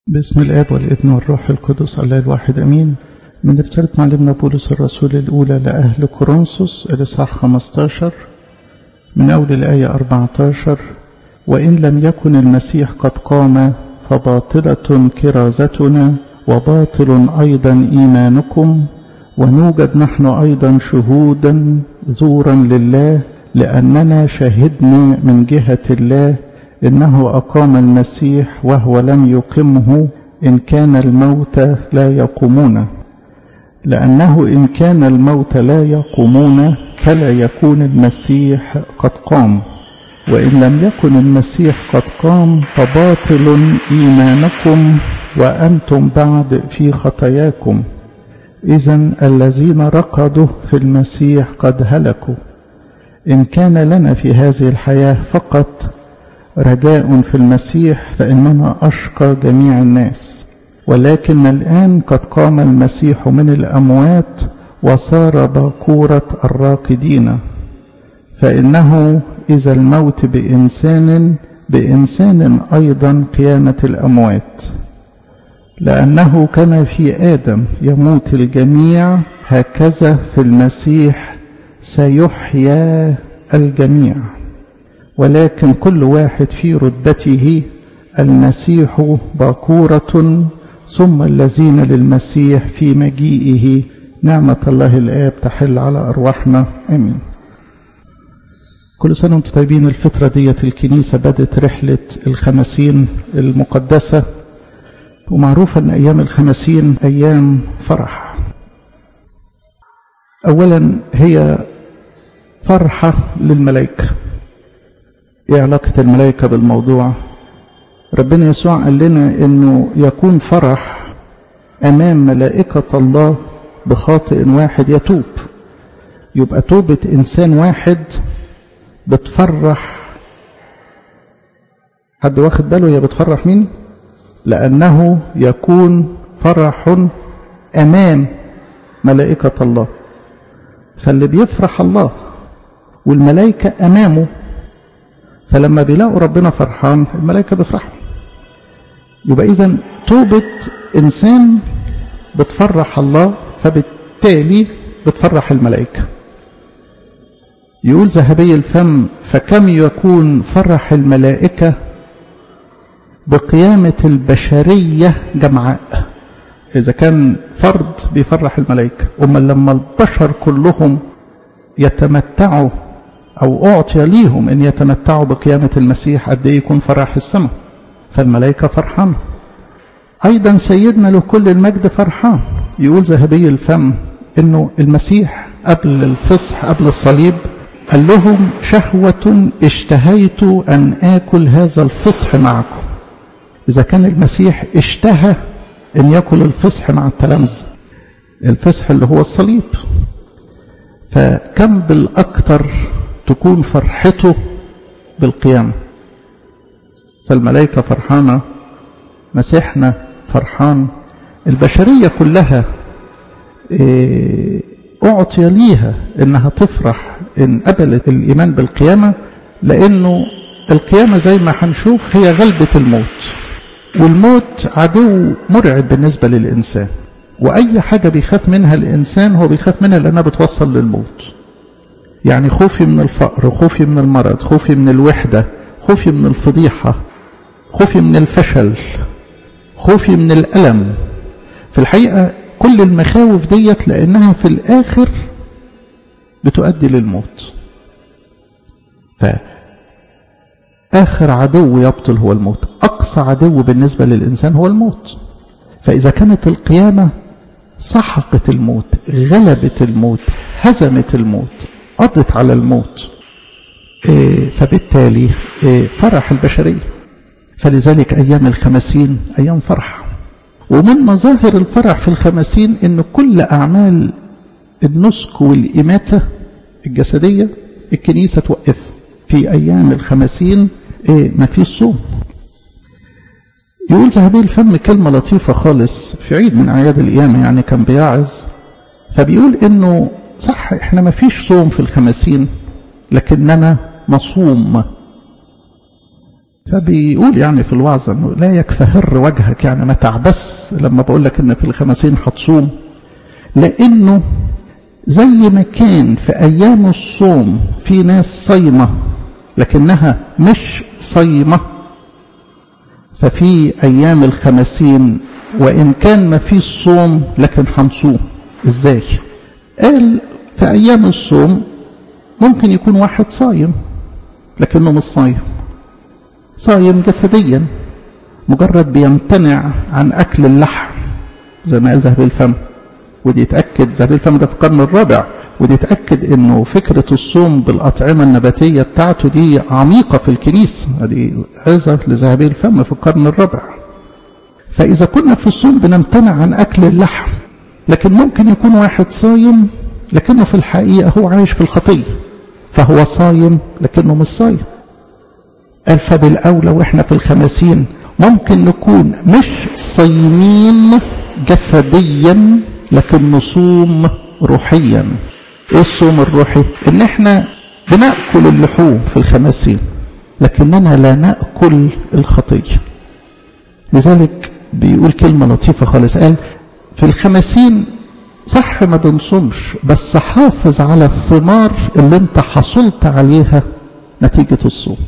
باسم الآب والابن والروح القدس الله الواحد أمين من رسالة معلمنا بولس الرسول الأولى لأهل كورنثوس الإصحاح 15 من أول الآية 14 وإن لم يكن المسيح قد قام فباطلة كرازتنا وباطل أيضا إيمانكم ونوجد نحن أيضا شهودا زورا لله لأننا شهدنا من جهة الله إنه أقام المسيح وهو لم يقمه إن كان الموت لا يقومون لأنه إن كان الموت لا يقومون فلا يكون المسيح قد قام وإن لم يكن المسيح قد قام فباطل إيمانكم وأنتم بعد في خطاياكم إذا الذين رقدوا في المسيح قد هلكوا إن كان لنا في هذه الحياة فقط رجاء في المسيح فإننا أشقى جميع الناس ولكن الآن قد قام المسيح من الأموات وصار باكورة الراقدين فإنه إذا الموت بإنسان بإنسان أيضا قيامة الأموات لأنه كما في آدم يموت الجميع هكذا في المسيح سيحيا الجميع ولكن كل واحد في رتبته المسيح باكورة ثم الذين للمسيح في مجيئه نعمة الله الآب تحل على أرواحنا آمين كل سنة وانتم طيبين الفترة ديت الكنيسة بدت رحلة الخمسين المقدسة ومعروف أن أيام الخمسين أيام فرح أولا هي فرحة للملائكة ايه علاقة الملائكة بالموضوع ربنا يسوع قال لنا انه يكون فرح امام ملائكة الله بخاطئ واحد يتوب يبقى توبة انسان واحد بتفرح حد واخد باله هي بتفرح مين لانه يكون فرح امام ملائكة الله فاللي بيفرح الله والملائكة امامه فلما بيلاقوا ربنا فرحان الملائكة بيفرحوا يبقى إذا توبة إنسان بتفرح الله فبالتالي بتفرح الملائكة يقول ذهبي الفم فكم يكون فرح الملائكة بقيامة البشرية جمعاء إذا كان فرد بيفرح الملائكة أما لما البشر كلهم يتمتعوا أو أعطي ليهم أن يتمتعوا بقيامة المسيح قد إيه يكون فرح السماء فالملائكة فرحان أيضا سيدنا له كل المجد فرحان يقول ذهبي الفم أنه المسيح قبل الفصح قبل الصليب قال لهم شهوة اشتهيت أن آكل هذا الفصح معكم إذا كان المسيح اشتهى أن يأكل الفصح مع التلامذة الفصح اللي هو الصليب فكم بالأكثر تكون فرحته بالقيامة فالملائكة فرحانة مسيحنا فرحان البشرية كلها أعطي ليها إنها تفرح إن قبلت الإيمان بالقيامة لأنه القيامة زي ما هنشوف هي غلبة الموت والموت عدو مرعب بالنسبة للإنسان وأي حاجة بيخاف منها الإنسان هو بيخاف منها لأنها بتوصل للموت يعني خوفي من الفقر خوفي من المرض خوفي من الوحدة خوفي من الفضيحة خوفي من الفشل خوفي من الألم في الحقيقة كل المخاوف ديت لأنها في الآخر بتؤدي للموت فآخر عدو يبطل هو الموت أقصى عدو بالنسبة للإنسان هو الموت فإذا كانت القيامة سحقت الموت غلبت الموت هزمت الموت قضت على الموت فبالتالي فرح البشرية فلذلك أيام الخمسين أيام فرح ومن مظاهر الفرح في الخمسين أن كل أعمال النسك والإماتة الجسدية الكنيسة توقف في أيام الخمسين ما فيش صوم يقول ذهبي الفم كلمة لطيفة خالص في عيد من أعياد القيامة يعني كان بيعظ فبيقول إنه صح احنا ما فيش صوم في الخمسين لكننا نصوم فبيقول يعني في الوعظ انه لا يكفهر وجهك يعني ما تعبس لما بقول لك ان في الخمسين هتصوم لانه زي ما كان في ايام الصوم في ناس صايمه لكنها مش صايمه ففي ايام الخمسين وان كان ما فيش صوم لكن هنصوم ازاي قال في ايام الصوم ممكن يكون واحد صايم لكنه مش صايم صايم جسديا مجرد بيمتنع عن اكل اللحم زي ما قال ذهبي الفم ودي يتاكد ذهبي الفم ده في القرن الرابع ودي يتاكد انه فكره الصوم بالاطعمه النباتيه بتاعته دي عميقه في الكنيسه دي عظه لذهبي الفم في القرن الرابع فاذا كنا في الصوم بنمتنع عن اكل اللحم لكن ممكن يكون واحد صايم لكنه في الحقيقه هو عايش في الخطيه فهو صايم لكنه مش صايم قال فبالأولى وإحنا في الخمسين ممكن نكون مش صايمين جسديا لكن نصوم روحيا ايه الصوم الروحي ان احنا بناكل اللحوم في الخمسين لكننا لا ناكل الخطيه لذلك بيقول كلمه لطيفه خالص قال في الخمسين صح ما بنصومش بس حافظ على الثمار اللي انت حصلت عليها نتيجه الصوم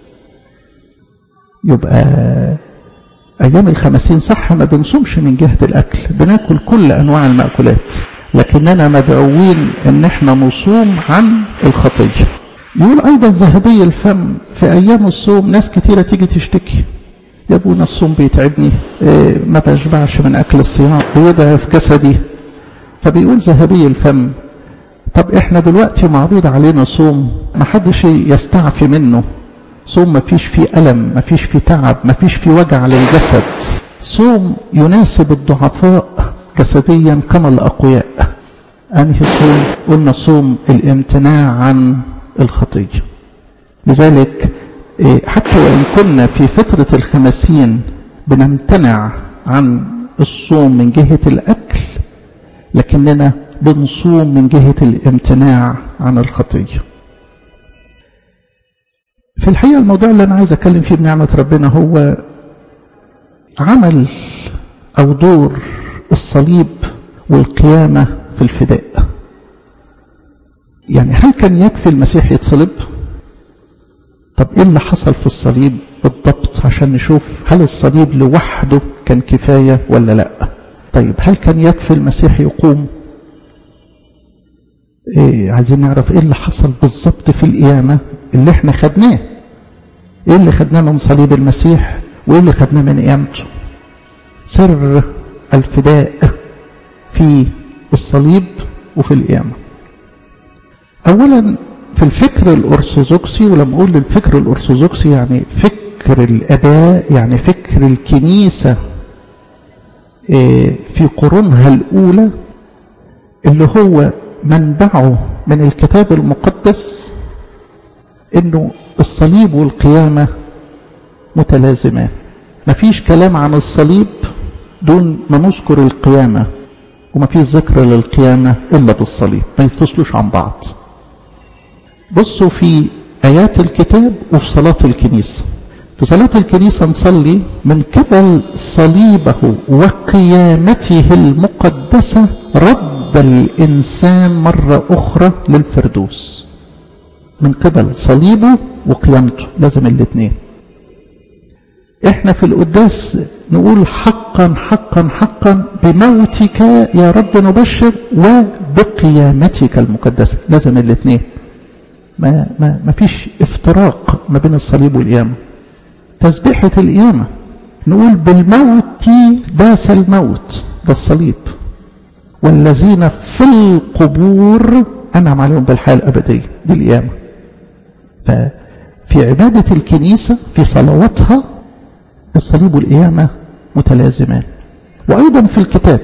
يبقى أيام الخمسين صح ما بنصومش من جهة الأكل بناكل كل أنواع المأكولات لكننا مدعوين أن احنا نصوم عن الخطية يقول أيضا ذهبي الفم في أيام الصوم ناس كتيرة تيجي تشتكي يا ابونا الصوم بيتعبني إيه ما بشبعش من أكل الصيام بيضعف جسدي فبيقول ذهبي الفم طب احنا دلوقتي معروض علينا صوم ما حدش يستعفي منه صوم ما فيش فيه ألم ما فيش فيه تعب ما فيش فيه وجع للجسد صوم يناسب الضعفاء جسديا كما الأقوياء أنهي صوم قلنا صوم الامتناع عن الخطية لذلك حتى وإن كنا في فترة الخمسين بنمتنع عن الصوم من جهة الأكل لكننا بنصوم من جهة الامتناع عن الخطيه في الحقيقة الموضوع اللي أنا عايز أتكلم فيه بنعمة ربنا هو عمل أو دور الصليب والقيامة في الفداء يعني هل كان يكفي المسيح يتصلب طب إيه اللي حصل في الصليب بالضبط عشان نشوف هل الصليب لوحده كان كفاية ولا لا طيب هل كان يكفي المسيح يقوم إيه عايزين نعرف ايه اللي حصل بالظبط في القيامة اللي احنا خدناه ايه اللي خدناه من صليب المسيح وايه اللي خدناه من قيامته سر الفداء في الصليب وفي القيامة اولا في الفكر الارثوذكسي ولما اقول الفكر الارثوذكسي يعني فكر الاباء يعني فكر الكنيسة في قرونها الاولى اللي هو منبعه من الكتاب المقدس انه الصليب والقيامة متلازمان مفيش كلام عن الصليب دون ما نذكر القيامة وما فيش ذكر للقيامة إلا بالصليب ما يتصلوش عن بعض بصوا في آيات الكتاب وفي صلاة الكنيسة في صلاة الكنيسة نصلي من قبل صليبه وقيامته المقدسة رد الإنسان مرة أخرى للفردوس من قبل صليبه وقيامته لازم الاثنين احنا في القداس نقول حقا حقا حقا بموتك يا رب نبشر وبقيامتك المقدسة لازم الاثنين ما, ما, ما فيش افتراق ما بين الصليب والقيامة تسبيحة القيامة نقول بالموت داس الموت ده الصليب والذين في القبور أنعم عليهم بالحياة الأبدية دي القيامة ففي عبادة الكنيسة في صلواتها الصليب والقيامة متلازمان وأيضا في الكتاب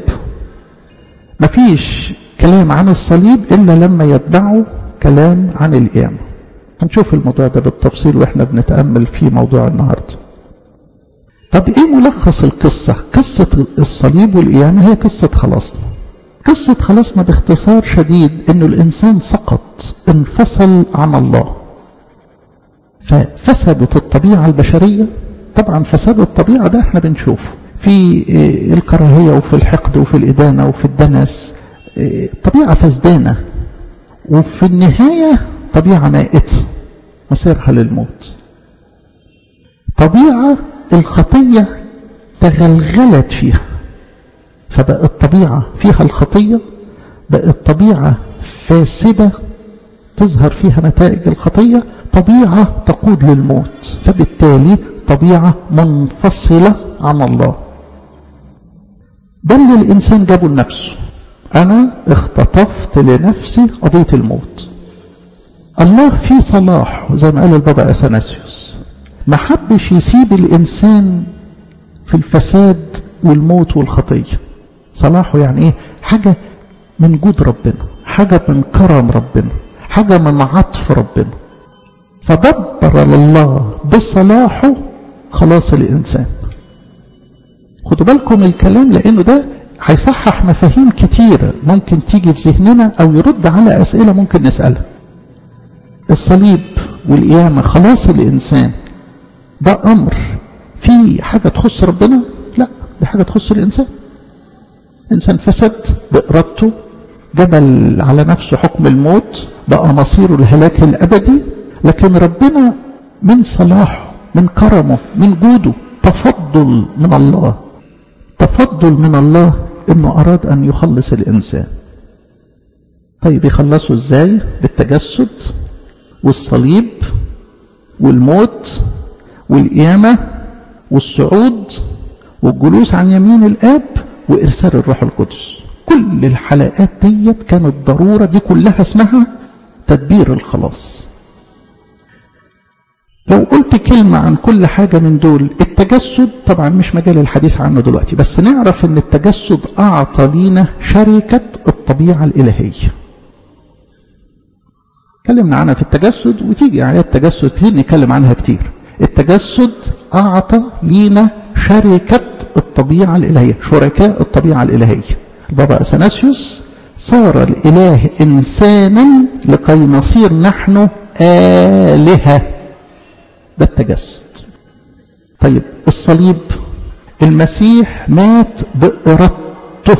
مفيش كلام عن الصليب إلا لما يتبعه كلام عن القيامة هنشوف الموضوع ده بالتفصيل وإحنا بنتأمل في موضوع النهاردة طب إيه ملخص القصة قصة الصليب والقيامة هي قصة خلاصنا قصة خلاصنا باختصار شديد إنه الإنسان سقط انفصل عن الله ففسدت الطبيعة البشرية طبعا فساد الطبيعة ده احنا بنشوفه في الكراهية وفي الحقد وفي الإدانة وفي الدنس طبيعة فسدانة وفي النهاية طبيعة مائتة مصيرها للموت طبيعة الخطية تغلغلت فيها فبقت طبيعة فيها الخطية بقت طبيعة فاسدة تظهر فيها نتائج الخطية طبيعة تقود للموت فبالتالي طبيعة منفصلة عن الله ده اللي الإنسان جابه لنفسه أنا اختطفت لنفسي قضية الموت الله في صلاح زي ما قال البابا أثناسيوس ما حبش يسيب الإنسان في الفساد والموت والخطية صلاحه يعني إيه حاجة من جود ربنا حاجة من كرم ربنا حاجة من عطف ربنا فدبر الله بصلاحه خلاص الإنسان خدوا بالكم الكلام لأنه ده هيصحح مفاهيم كتيرة ممكن تيجي في ذهننا أو يرد على أسئلة ممكن نسألها الصليب والقيامة خلاص الإنسان ده أمر في حاجة تخص ربنا لا دي حاجة تخص الإنسان إنسان فسد بإرادته جبل على نفسه حكم الموت بقى مصيره الهلاك الأبدي لكن ربنا من صلاحه من كرمه من جوده تفضل من الله تفضل من الله انه اراد ان يخلص الانسان طيب يخلصه ازاي بالتجسد والصليب والموت والقيامة والصعود والجلوس عن يمين الاب وارسال الروح القدس كل الحلقات ديت كانت ضرورة دي كلها اسمها تدبير الخلاص لو قلت كلمة عن كل حاجة من دول التجسد طبعا مش مجال الحديث عنه دلوقتي بس نعرف ان التجسد اعطى لينا شركة الطبيعة الالهية اتكلمنا عنها في التجسد وتيجي آيات تجسد كتير نتكلم عنها كتير التجسد أعطى لينا شركة الطبيعة الإلهية شركاء الطبيعة الإلهية البابا أثناسيوس صار الإله إنسانا لكي نصير نحن آلهة ده التجسد طيب الصليب المسيح مات بإرادته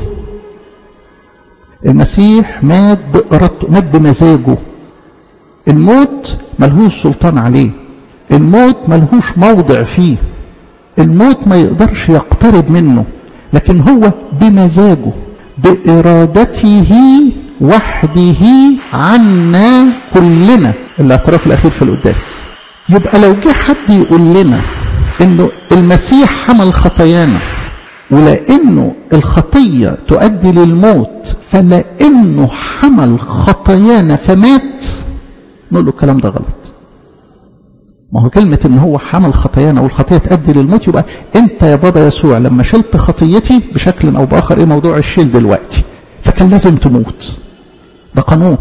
المسيح مات بإرادته مات بمزاجه الموت ملهوش سلطان عليه الموت ملهوش موضع فيه الموت ما يقدرش يقترب منه لكن هو بمزاجه بإرادته وحده عنا كلنا الاعتراف الأخير في القداس يبقى لو جه حد يقول لنا انه المسيح حمل خطايانا ولانه الخطيه تؤدي للموت فلانه حمل خطايانا فمات نقول له الكلام ده غلط ما هو كلمة ان هو حمل خطايانا والخطية تؤدي للموت يبقى انت يا بابا يسوع لما شلت خطيتي بشكل او باخر ايه موضوع الشيل دلوقتي فكان لازم تموت ده قانون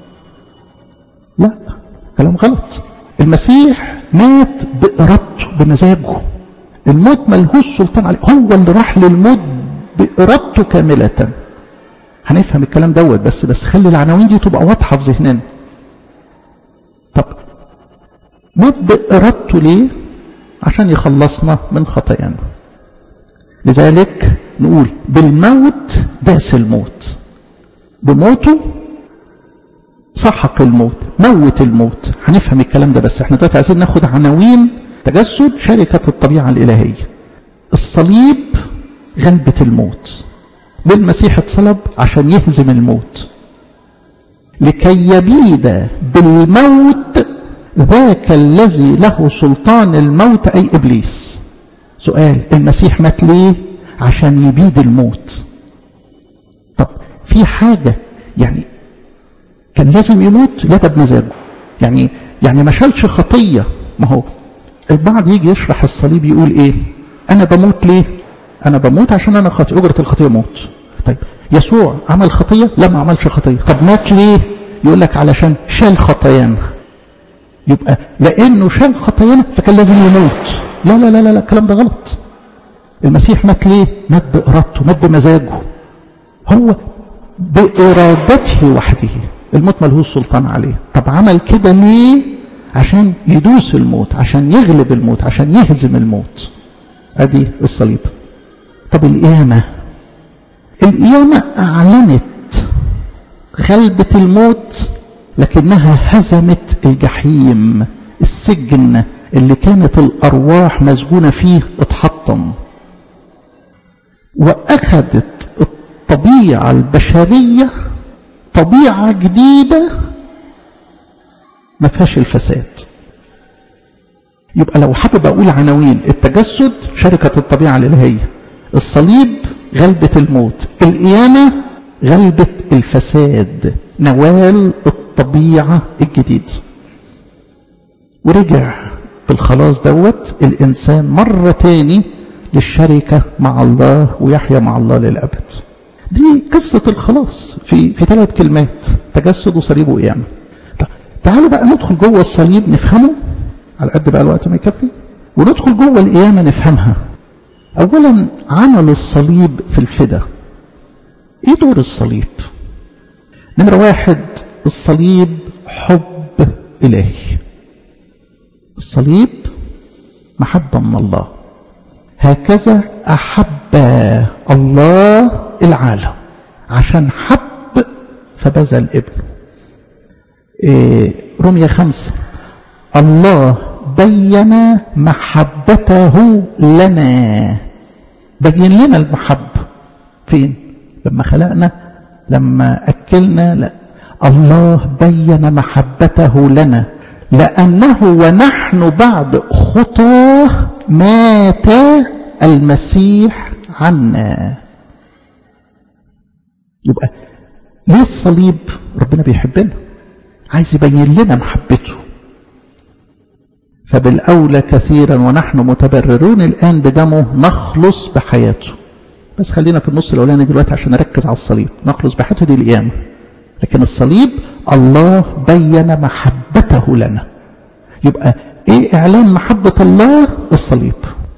لا كلام غلط المسيح مات بإرادته بمزاجه الموت ملهوش سلطان عليه هو اللي راح للموت بإرادته كاملة هنفهم الكلام دوت بس بس خلي العناوين دي تبقى واضحة في ذهننا طب مات بإرادته ليه عشان يخلصنا من خطايانا لذلك نقول بالموت داس الموت بموته سحق الموت موت الموت هنفهم الكلام ده بس احنا دلوقتي عايزين ناخد عناوين تجسد شركة الطبيعة الإلهية الصليب غلبة الموت للمسيح اتصلب عشان يهزم الموت لكي يبيد بالموت ذاك الذي له سلطان الموت أي إبليس سؤال المسيح مات ليه عشان يبيد الموت طب في حاجة يعني كان لازم يموت لا ده بمزاجه يعني يعني ما شالش خطية ما هو البعض يجي يشرح الصليب يقول ايه انا بموت ليه انا بموت عشان انا خاطئ اجرة الخطية موت طيب يسوع عمل خطية لا ما عملش خطية طب مات ليه يقول لك علشان شال خطايانا يبقى لانه شال خطايانا فكان لازم يموت لا لا لا لا الكلام ده غلط المسيح مات ليه مات بإرادته مات بمزاجه هو بإرادته وحده الموت ملهوش سلطان عليه طب عمل كده ليه عشان يدوس الموت عشان يغلب الموت عشان يهزم الموت ادي الصليب طب القيامة القيامة اعلنت غلبة الموت لكنها هزمت الجحيم السجن اللي كانت الارواح مسجونة فيه اتحطم واخذت الطبيعة البشرية طبيعة جديدة ما فيهاش الفساد يبقى لو حابب اقول عناوين التجسد شركة الطبيعة الالهية الصليب غلبة الموت القيامة غلبة الفساد نوال الطبيعة الجديدة ورجع بالخلاص دوت الإنسان مرة تاني للشركة مع الله ويحيا مع الله للأبد دي قصة الخلاص في في ثلاث كلمات تجسد وصليب وقيامة تعالوا بقى ندخل جوه الصليب نفهمه على قد بقى الوقت ما يكفي وندخل جوه القيامة نفهمها أولا عمل الصليب في الفدا ايه دور الصليب نمرة واحد الصليب حب إلهي الصليب محبة من الله هكذا أحب الله العالم عشان حب فبذل ابنه إيه رمية خمسة الله بين محبته لنا بين لنا المحبة فين لما خلقنا لما أكلنا لا الله بين محبته لنا لأنه ونحن بعد خطاه مات المسيح عنا يبقى ليه الصليب ربنا بيحبنا عايز يبين لنا محبته فبالأولى كثيرا ونحن متبررون الآن بدمه نخلص بحياته بس خلينا في النص الأولاني دلوقتي عشان نركز على الصليب نخلص بحياته دي القيامة لكن الصليب الله بين محبته لنا يبقى ايه اعلان محبة الله الصليب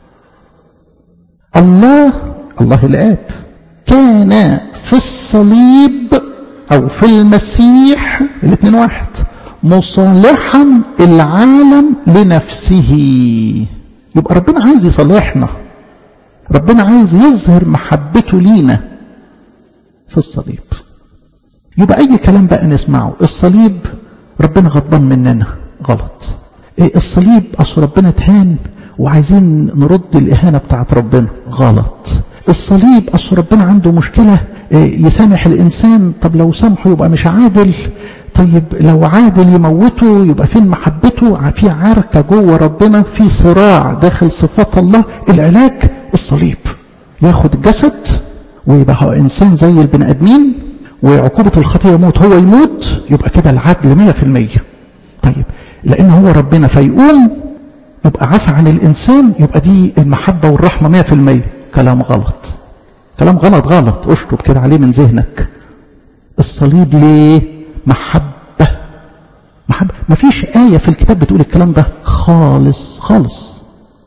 الله الله الاب كان في الصليب او في المسيح الاثنين واحد مصالحا العالم لنفسه يبقى ربنا عايز يصالحنا ربنا عايز يظهر محبته لينا في الصليب يبقى اي كلام بقى نسمعه الصليب ربنا غضبان مننا غلط إيه الصليب اصل ربنا اتهان وعايزين نرد الاهانه بتاعت ربنا غلط الصليب اصل ربنا عنده مشكله إيه يسامح الانسان طب لو سامحه يبقى مش عادل طيب لو عادل يموته يبقى فين محبته في عركه جوه ربنا في صراع داخل صفات الله العلاج الصليب ياخد الجسد ويبقى هو انسان زي البني ادمين وعقوبة الخطية يموت هو يموت يبقى كده العدل مية في المية طيب لأن هو ربنا فيقوم يبقى عفى عن الإنسان يبقى دي المحبة والرحمة مية في المية كلام غلط كلام غلط غلط اشطب كده عليه من ذهنك الصليب ليه محبة محبة مفيش آية في الكتاب بتقول الكلام ده خالص خالص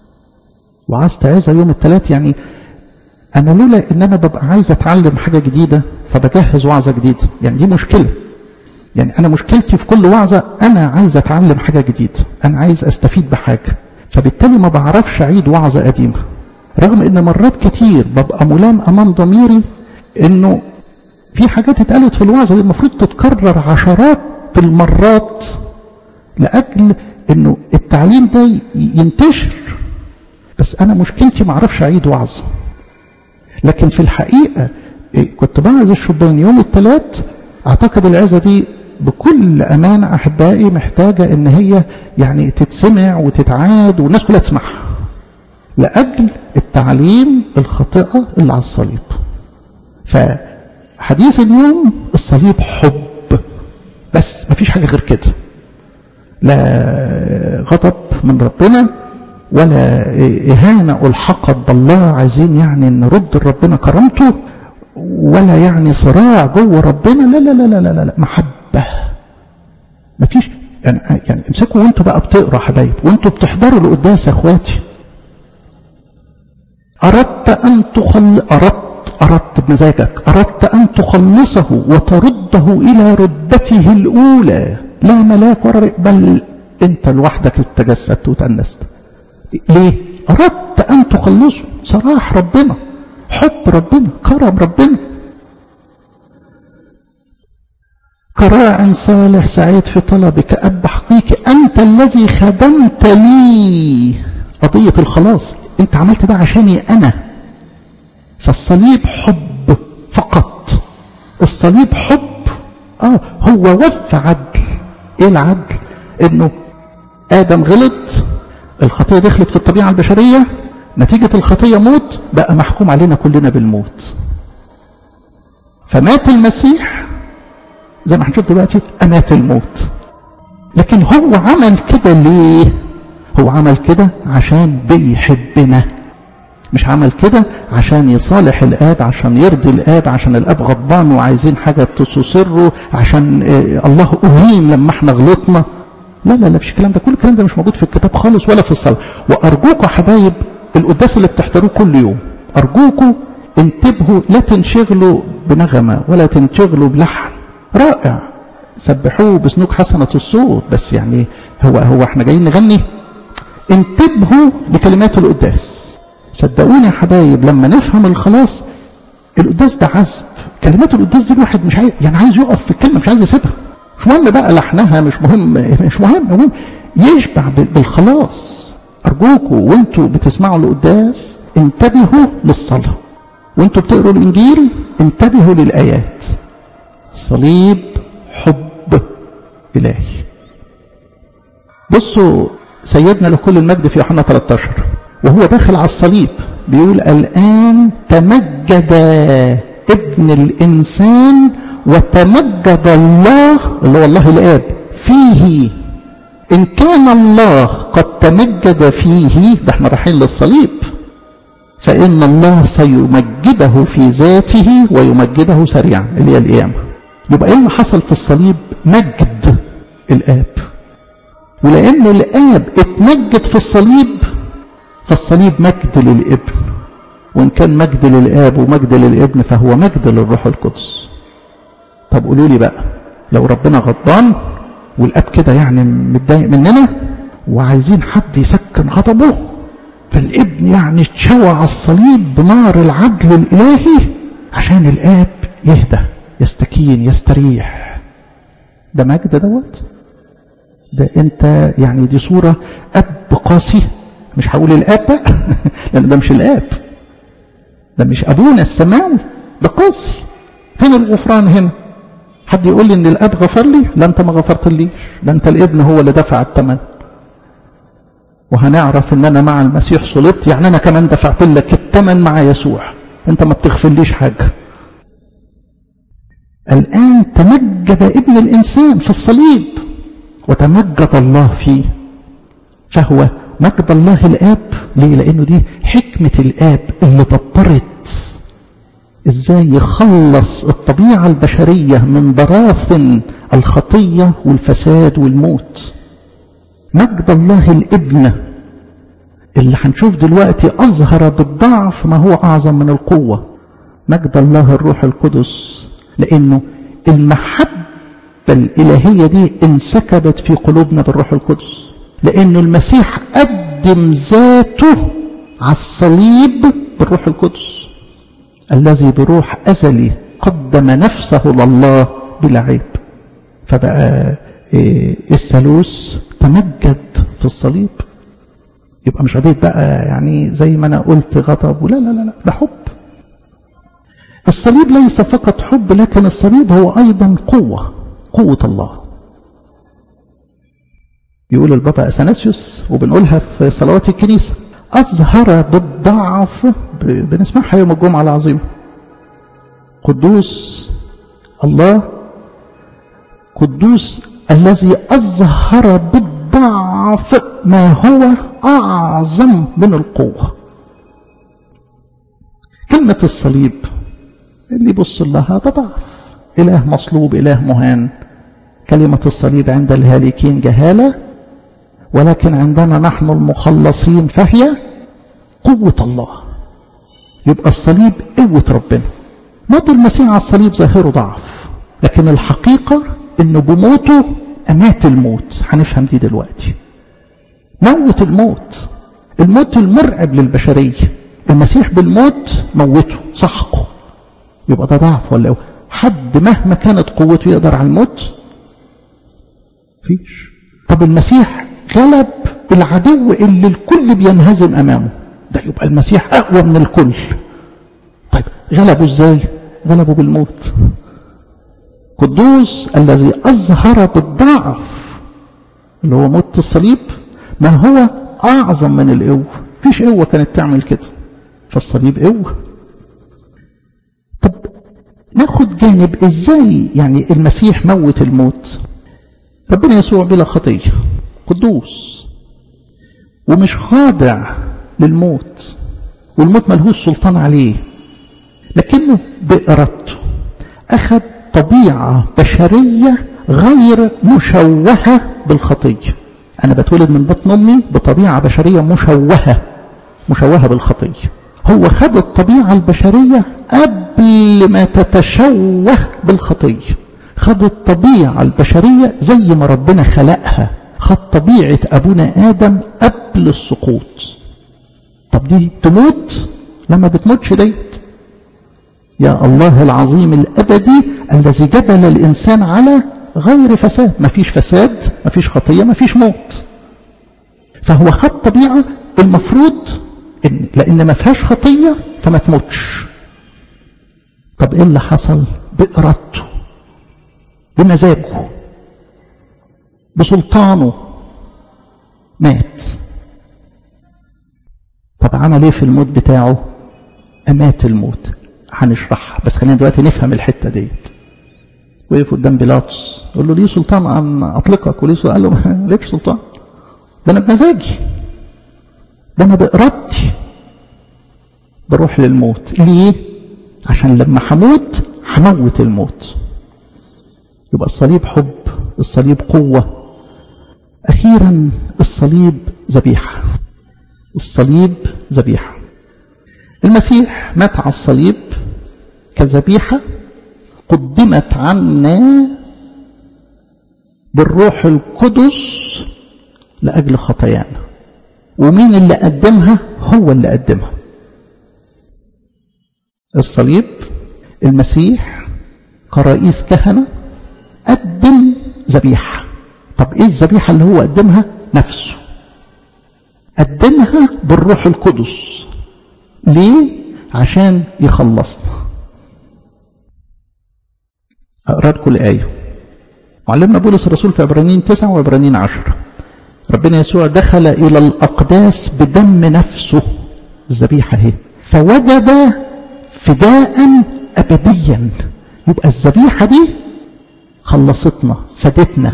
وعايز عايزة يوم الثلاث يعني أنا لولا إن أنا ببقى عايز أتعلم حاجة جديدة فبجهز وعظة جديدة يعني دي مشكلة يعني أنا مشكلتي في كل وعظة أنا عايز أتعلم حاجة جديدة أنا عايز أستفيد بحاجة فبالتالي ما بعرفش أعيد وعظة قديمة رغم إن مرات كتير ببقى ملام أمام ضميري إنه في حاجات اتقالت في الوعظة دي المفروض تتكرر عشرات المرات لأجل إنه التعليم ده ينتشر بس أنا مشكلتي ما أعرفش أعيد وعظة لكن في الحقيقة كنت بعظ الشبان يوم الثلاث اعتقد العظة دي بكل أمانة أحبائي محتاجة إن هي يعني تتسمع وتتعاد والناس كلها تسمعها لأجل التعليم الخاطئة اللي على الصليب فحديث اليوم الصليب حب بس مفيش حاجة غير كده لا غضب من ربنا ولا إهانة ألحقت بالله عايزين يعني نرد لربنا كرامته ولا يعني صراع جوه ربنا لا لا لا لا لا, لا محبة مفيش يعني يعني امسكوا وانتوا بقى بتقرا حبايب وانتوا بتحضروا القداس يا اخواتي أردت أن تخل أردت أردت بمزاجك أردت أن تخلصه وترده إلى رتبته الأولى لا ملاك ولا بل انت لوحدك تجسدت وتأنست ليه اردت ان تخلصوا صراح ربنا حب ربنا كرم ربنا كراع صالح سعيد في طلبك أب حقيقي أنت الذي خدمت لي قضية الخلاص أنت عملت ده عشاني أنا فالصليب حب فقط الصليب حب آه هو وفى عدل إيه العدل إنه آدم غلط الخطية دخلت في الطبيعة البشرية نتيجة الخطية موت بقى محكوم علينا كلنا بالموت فمات المسيح زي ما هنشوف دلوقتي أمات الموت لكن هو عمل كده ليه هو عمل كده عشان بيحبنا مش عمل كده عشان يصالح الآب عشان يرضي الآب عشان الآب غضبان وعايزين حاجة تصره عشان الله أهين لما احنا غلطنا لا لا لا مش الكلام ده كل الكلام ده مش موجود في الكتاب خالص ولا في الصلاة وأرجوكم حبايب القداس اللي بتحضروه كل يوم أرجوكم انتبهوا لا تنشغلوا بنغمة ولا تنشغلوا بلحن رائع سبحوه بسنوك حسنة الصوت بس يعني هو هو احنا جايين نغني انتبهوا لكلمات القداس صدقوني يا حبايب لما نفهم الخلاص القداس ده عذب كلمات القداس دي الواحد مش عايز يعني عايز يقف في الكلمه مش عايز يسيبها مش مهم بقى لحنها مش مهم مش مهم مهم يشبع بالخلاص ارجوكوا وانتوا بتسمعوا القداس انتبهوا للصلاه وانتوا بتقروا الانجيل انتبهوا للايات صليب حب الهي بصوا سيدنا لكل المجد في يوحنا 13 وهو داخل على الصليب بيقول الآن تمجد ابن الإنسان وتمجد الله اللي هو الله الآب فيه إن كان الله قد تمجد فيه ده احنا رايحين للصليب فإن الله سيمجده في ذاته ويمجده سريعا اللي هي القيامة يبقى ايه اللي حصل في الصليب مجد الآب ولأن الآب اتمجد في الصليب فالصليب مجد للابن وإن كان مجد للآب ومجد للابن فهو مجد للروح القدس طب قولوا لي بقى لو ربنا غضبان والآب كده يعني متضايق مننا وعايزين حد يسكن غضبه فالابن يعني اتشوى على الصليب بنار العدل الإلهي عشان الآب يهدى يستكين يستريح ده مجد دوت ده انت يعني دي صورة اب قاسي مش هقول الاب بقى لان ده مش الاب ده مش ابونا السماوي ده قاسي فين الغفران هنا حد يقول لي ان الاب غفر لي لا انت ما غفرتليش ده انت الابن هو اللي دفع الثمن وهنعرف ان انا مع المسيح صلبت يعني انا كمان دفعت لك الثمن مع يسوع انت ما بتغفرليش حاجه الآن تمجد ابن الإنسان في الصليب وتمجد الله فيه فهو مجد الله الآب ليه؟ لأنه دي حكمة الآب اللي دبرت إزاي يخلص الطبيعة البشرية من براثن الخطية والفساد والموت مجد الله الابن اللي هنشوف دلوقتي أظهر بالضعف ما هو أعظم من القوة مجد الله الروح القدس لأنه المحبة الإلهية دي انسكبت في قلوبنا بالروح القدس لأنه المسيح قدم ذاته على الصليب بالروح القدس الذي بروح أزلي قدم نفسه لله بلا عيب فبقى الثالوث تمجد في الصليب يبقى مش قضية بقى يعني زي ما أنا قلت غضب ولا لا لا لا ده حب الصليب ليس فقط حب لكن الصليب هو أيضا قوة قوة الله يقول البابا أثناسيوس وبنقولها في صلوات الكنيسة أظهر بالضعف بنسمعها يوم الجمعة العظيمة قدوس الله قدوس الذي أظهر بالضعف ما هو أعظم من القوة كلمة الصليب اللي يبص لها ده ضعف إله مصلوب إله مهان كلمة الصليب عند الهالكين جهالة ولكن عندنا نحن المخلصين فهي قوة الله يبقى الصليب قوة ربنا موت المسيح على الصليب ظاهره ضعف لكن الحقيقة انه بموته أمات الموت هنفهم دي دلوقتي موت الموت الموت المرعب للبشرية المسيح بالموت موته سحقه يبقى ده ضعف ولا حد مهما كانت قوته يقدر على الموت فيش طب المسيح غلب العدو اللي الكل بينهزم امامه ده يبقى المسيح اقوى من الكل طيب غلبه ازاي غلبه بالموت قدوس الذي اظهر بالضعف اللي هو موت الصليب ما هو اعظم من القوه فيش قوه كانت تعمل كده فالصليب قوه طب ناخد جانب ازاي يعني المسيح موت الموت ربنا يسوع بلا خطيه قدوس ومش خاضع للموت والموت ملهوش سلطان عليه لكنه بإرادته أخذ طبيعة بشرية غير مشوهة بالخطية أنا بتولد من بطن أمي بطبيعة بشرية مشوهة مشوهة بالخطية هو خد الطبيعة البشرية قبل ما تتشوه بالخطية خد الطبيعة البشرية زي ما ربنا خلقها خد طبيعة أبونا آدم قبل السقوط طب دي تموت لما بتموتش ديت يا الله العظيم الأبدي الذي جبل الإنسان على غير فساد ما فيش فساد ما فيش خطية ما فيش موت فهو خد طبيعة المفروض إن لأن ما فيهاش خطية فما تموتش طب إيه اللي حصل بإرادته بمزاجه بسلطانه مات طب عمل ايه في الموت بتاعه امات الموت هنشرحها بس خلينا دلوقتي نفهم الحته ديت وقف قدام بيلاطس قال له ليه سلطان ان اطلقك وليه سلطان قال له ليك سلطان ده انا بمزاجي ده انا بارادتي بروح للموت ليه عشان لما هموت هموت الموت يبقى الصليب حب الصليب قوه اخيرا الصليب ذبيحه الصليب ذبيحه المسيح مات على الصليب كذبيحه قدمت عنا بالروح القدس لاجل خطايانا ومين اللي قدمها هو اللي قدمها الصليب المسيح كرئيس كهنه قدم ذبيحه طب ايه الذبيحه اللي هو قدمها نفسه قدمها بالروح القدس ليه عشان يخلصنا اقرا لكم الايه معلمنا بولس الرسول في عبرانيين 9 وعبرانيين 10 ربنا يسوع دخل الى الاقداس بدم نفسه الذبيحه اهي فوجد فداء ابديا يبقى الذبيحه دي خلصتنا فدتنا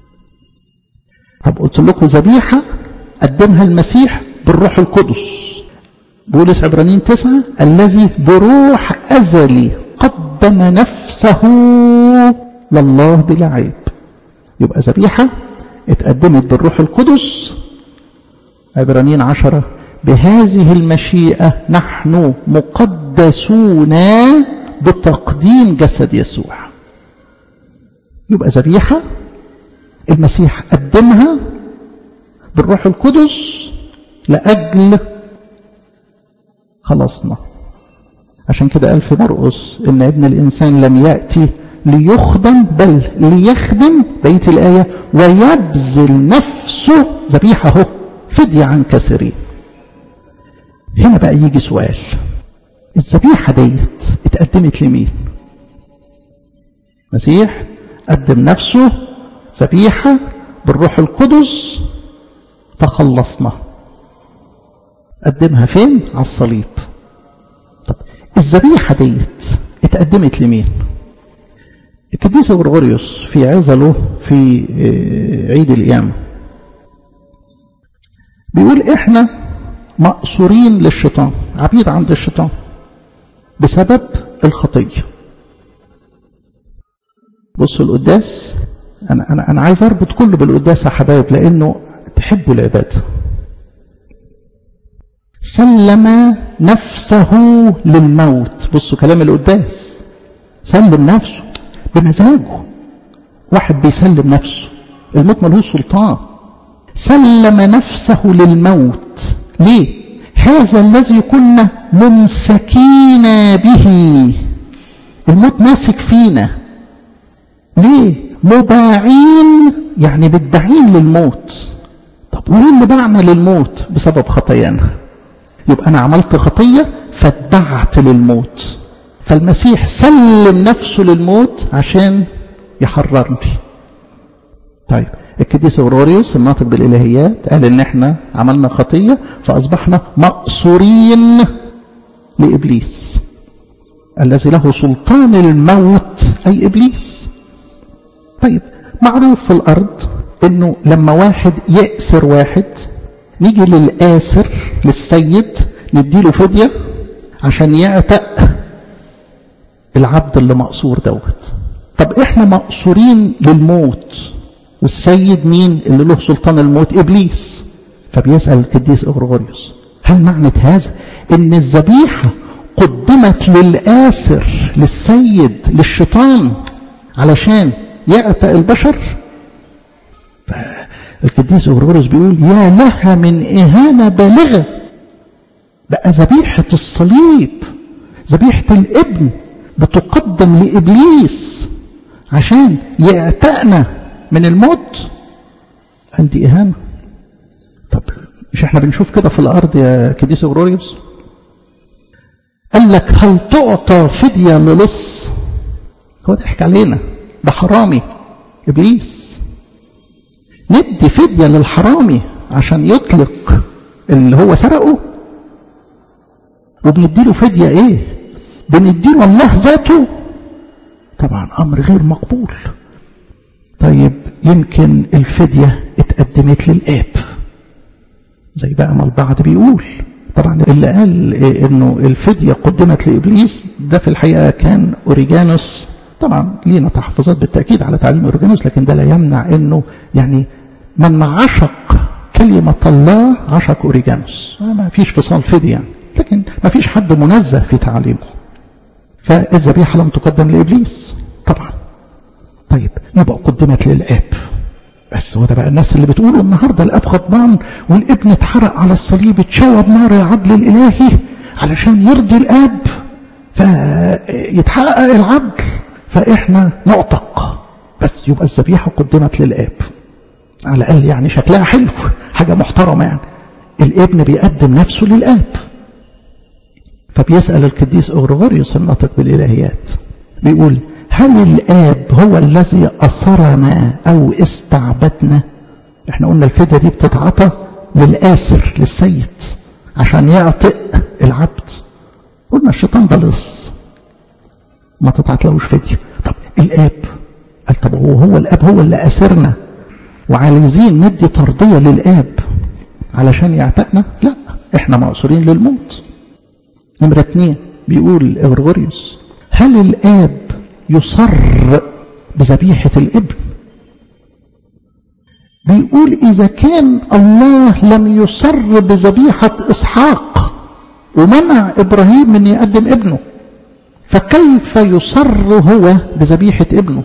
طب قلت لكم ذبيحه قدمها المسيح بالروح القدس بولس عبرانيين تسعة الذي بروح أزلي قدم نفسه لله بلا عيب يبقى ذبيحة اتقدمت بالروح القدس عبرانيين عشرة بهذه المشيئة نحن مقدسون بتقديم جسد يسوع يبقى ذبيحة المسيح قدمها بالروح القدس لأجل خلصنا عشان كده قال في مرقس ان ابن الانسان لم ياتي ليخدم بل ليخدم بقيه الايه ويبذل نفسه ذبيحه اهو فديه عن كثيرين هنا بقى يجي سؤال الذبيحه ديت اتقدمت لمين مسيح قدم نفسه ذبيحه بالروح القدس فخلصنا قدمها فين على الصليب طب الذبيحه ديت اتقدمت لمين القديس غرغوريوس في عزله في عيد القيامه بيقول احنا مقصورين للشيطان عبيد عند الشيطان بسبب الخطيه بصوا القداس انا انا انا عايز اربط كله بالقداس يا حبايب لانه تحبوا العباده سلم نفسه للموت بصوا كلام القداس سلم نفسه بمزاجه واحد بيسلم نفسه الموت ملهوش سلطان سلم نفسه للموت ليه هذا الذي كنا ممسكين به الموت ماسك فينا ليه مباعين يعني متباعين للموت طب وايه اللي باعنا للموت بسبب خطايانا يبقى انا عملت خطيه فاتبعت للموت فالمسيح سلم نفسه للموت عشان يحررني طيب القديس اوروريوس الناطق بالالهيات قال ان احنا عملنا خطيه فاصبحنا مأسورين لابليس الذي له سلطان الموت اي ابليس طيب معروف في الارض انه لما واحد يأسر واحد نيجي للآسر للسيد نديله فدية عشان يعتق العبد اللي مقصور دوت طب احنا مقصورين للموت والسيد مين اللي له سلطان الموت ابليس فبيسأل القديس اغرغوريوس هل معنى هذا ان الذبيحة قدمت للآسر للسيد للشيطان علشان يعتق البشر القديس اغرغوريوس بيقول يا لها من اهانة بالغة بقى ذبيحة الصليب ذبيحة الابن بتقدم لإبليس عشان يعتقنا من الموت قال دي إهانة طب مش احنا بنشوف كده في الأرض يا كديس غروريوس قال لك هل تعطى فدية للص هو ضحك علينا ده حرامي إبليس ندي فدية للحرامي عشان يطلق اللي هو سرقه وبنديله فدية ايه بنديله الله ذاته طبعا امر غير مقبول طيب يمكن الفدية اتقدمت للاب زي بقى ما البعض بيقول طبعا اللي قال إيه انه الفدية قدمت لابليس ده في الحقيقة كان اوريجانوس طبعا لينا تحفظات بالتأكيد على تعليم اوريجانوس لكن ده لا يمنع انه يعني من عشق كلمة الله عشق اوريجانوس ما فيش فصال فدية يعني لكن ما فيش حد منزه في تعليمه فالذبيحة لم تقدم لإبليس طبعا طيب يبقى قدمت للآب بس هو ده بقى الناس اللي بتقولوا النهارده الاب غضبان والابن اتحرق على الصليب اتشوى بنار العدل الالهي علشان يرضي الاب فيتحقق العدل فاحنا نعتق بس يبقى الذبيحه قدمت للاب على الاقل يعني شكلها حلو حاجه محترمه يعني الابن بيقدم نفسه للاب فبيسال القديس اغرغوريوس الناطق بالالهيات بيقول هل الآب هو الذي أصرنا أو استعبدنا احنا قلنا الفدية دي بتتعطى للآسر للسيد عشان يعطئ العبد قلنا الشيطان ده لص ما تتعطلوش فدية طب الآب قال طب هو هو الآب هو اللي أسرنا وعايزين ندي ترضية للآب علشان يعتقنا لا احنا مأسورين للموت نمرة اتنين بيقول إغرغوريوس هل الآب يصر بذبيحة الابن بيقول إذا كان الله لم يصر بذبيحة إسحاق ومنع إبراهيم من يقدم ابنه فكيف يصر هو بذبيحة ابنه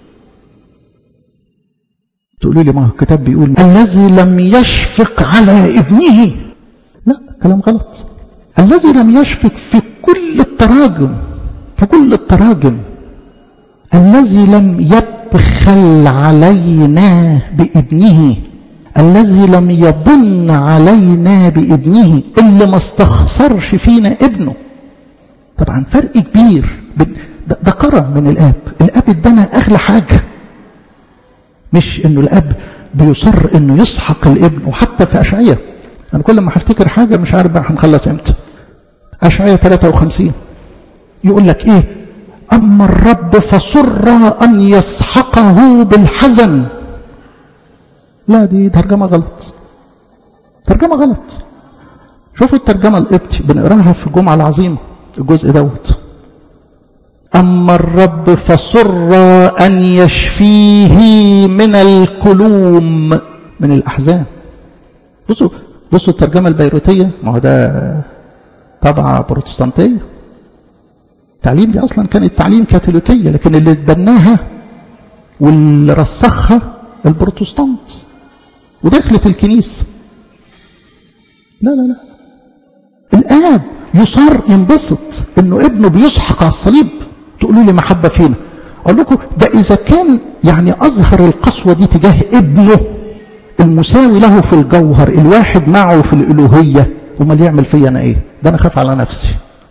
تقولوا لي ما هو الكتاب بيقول الذي لم يشفق على ابنه لا كلام غلط الذي لم يشفق في كل التراجم في كل التراجم الذي لم يبخل علينا بابنه الذي لم يضن علينا بابنه اللي ما استخسرش فينا ابنه طبعا فرق كبير ده, ده كرم من الاب الاب ادانا اغلى حاجه مش انه الاب بيصر انه يسحق الابن وحتى في اشعياء انا كل ما هفتكر حاجه مش عارف بقى هنخلص امتى اشعياء 53 يقول لك ايه أما الرب فسر أن يسحقه بالحزن لا دي ترجمة غلط ترجمة غلط شوفوا الترجمة القبطي بنقراها في الجمعة العظيمة الجزء دوت أما الرب فسر أن يشفيه من الكلوم من الأحزان بصوا بصوا الترجمة البيروتية ما هو ده طبعة بروتستانتية التعليم دي اصلا كانت تعليم كاثوليكيه لكن اللي اتبناها واللي رسخها البروتستانت ودخلت الكنيسة لا لا لا الآب يصر ينبسط انه ابنه بيسحق على الصليب تقولوا لي محبة فينا اقول لكم ده اذا كان يعني اظهر القسوة دي تجاه ابنه المساوي له في الجوهر الواحد معه في الالوهية امال يعمل فيا انا ايه ده انا خاف على نفسي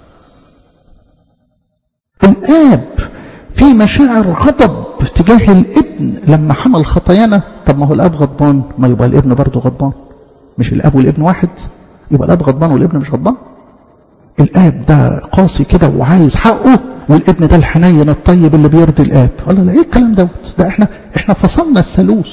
الاب في مشاعر غضب تجاه الابن لما حمل خطايانا طب ما هو الاب غضبان ما يبقى الابن برضه غضبان مش الاب والابن واحد يبقى الاب غضبان والابن مش غضبان الاب ده قاسي كده وعايز حقه والابن ده الحنين الطيب اللي بيرضي الاب قال لا ايه الكلام دوت ده احنا احنا فصلنا الثالوث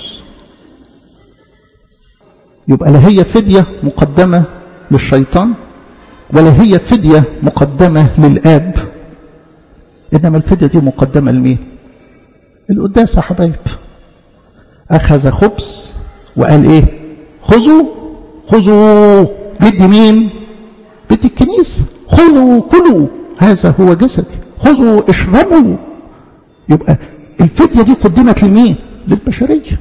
يبقى لا هي فديه مقدمه للشيطان ولا هي فديه مقدمه للاب انما الفديه دي مقدمه لمين القداس يا حبايب اخذ خبز وقال ايه خذوا خذوا بدي مين بدي الكنيسة خذوا كلوا هذا هو جسدي خذوا اشربوا يبقى الفدية دي قدمت لمين للبشرية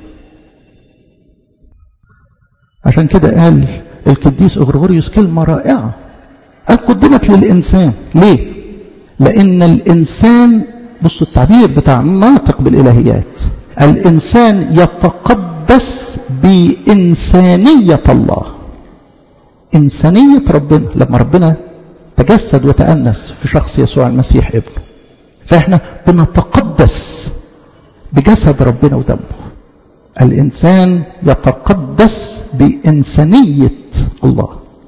عشان كده قال القديس اغرغوريوس كلمة رائعة قال قدمت للإنسان ليه لأن الإنسان بصوا التعبير بتاع ناطق بالإلهيات الإنسان يتقدس بإنسانية الله إنسانية ربنا لما ربنا تجسد وتأنس في شخص يسوع المسيح ابنه فإحنا بنتقدس بجسد ربنا ودمه الإنسان يتقدس بإنسانية الله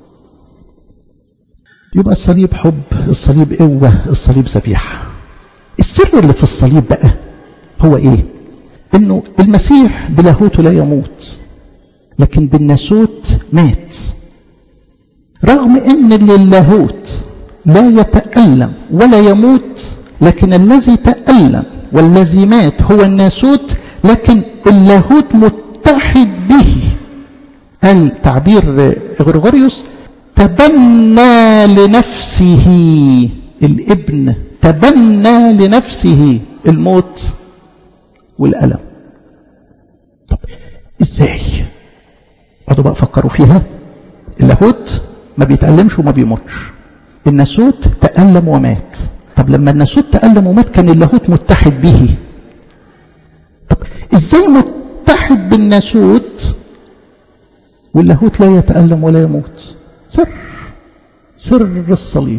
يبقى الصليب حب الصليب قوة الصليب ذبيحة السر اللي في الصليب بقى هو ايه انه المسيح بلاهوته لا يموت لكن بالناسوت مات رغم ان للاهوت لا يتألم ولا يموت لكن الذي تألم والذي مات هو الناسوت لكن اللاهوت متحد به قال تعبير غرغوريوس تبنى لنفسه الابن تبنى لنفسه الموت والألم طب ازاي اقعدوا بقى فكروا فيها اللاهوت ما بيتألمش وما بيموتش الناسوت تألم ومات طب لما الناسوت تألم ومات كان اللاهوت متحد به طب ازاي متحد بالناسوت واللاهوت لا يتألم ولا يموت سر سر الصليب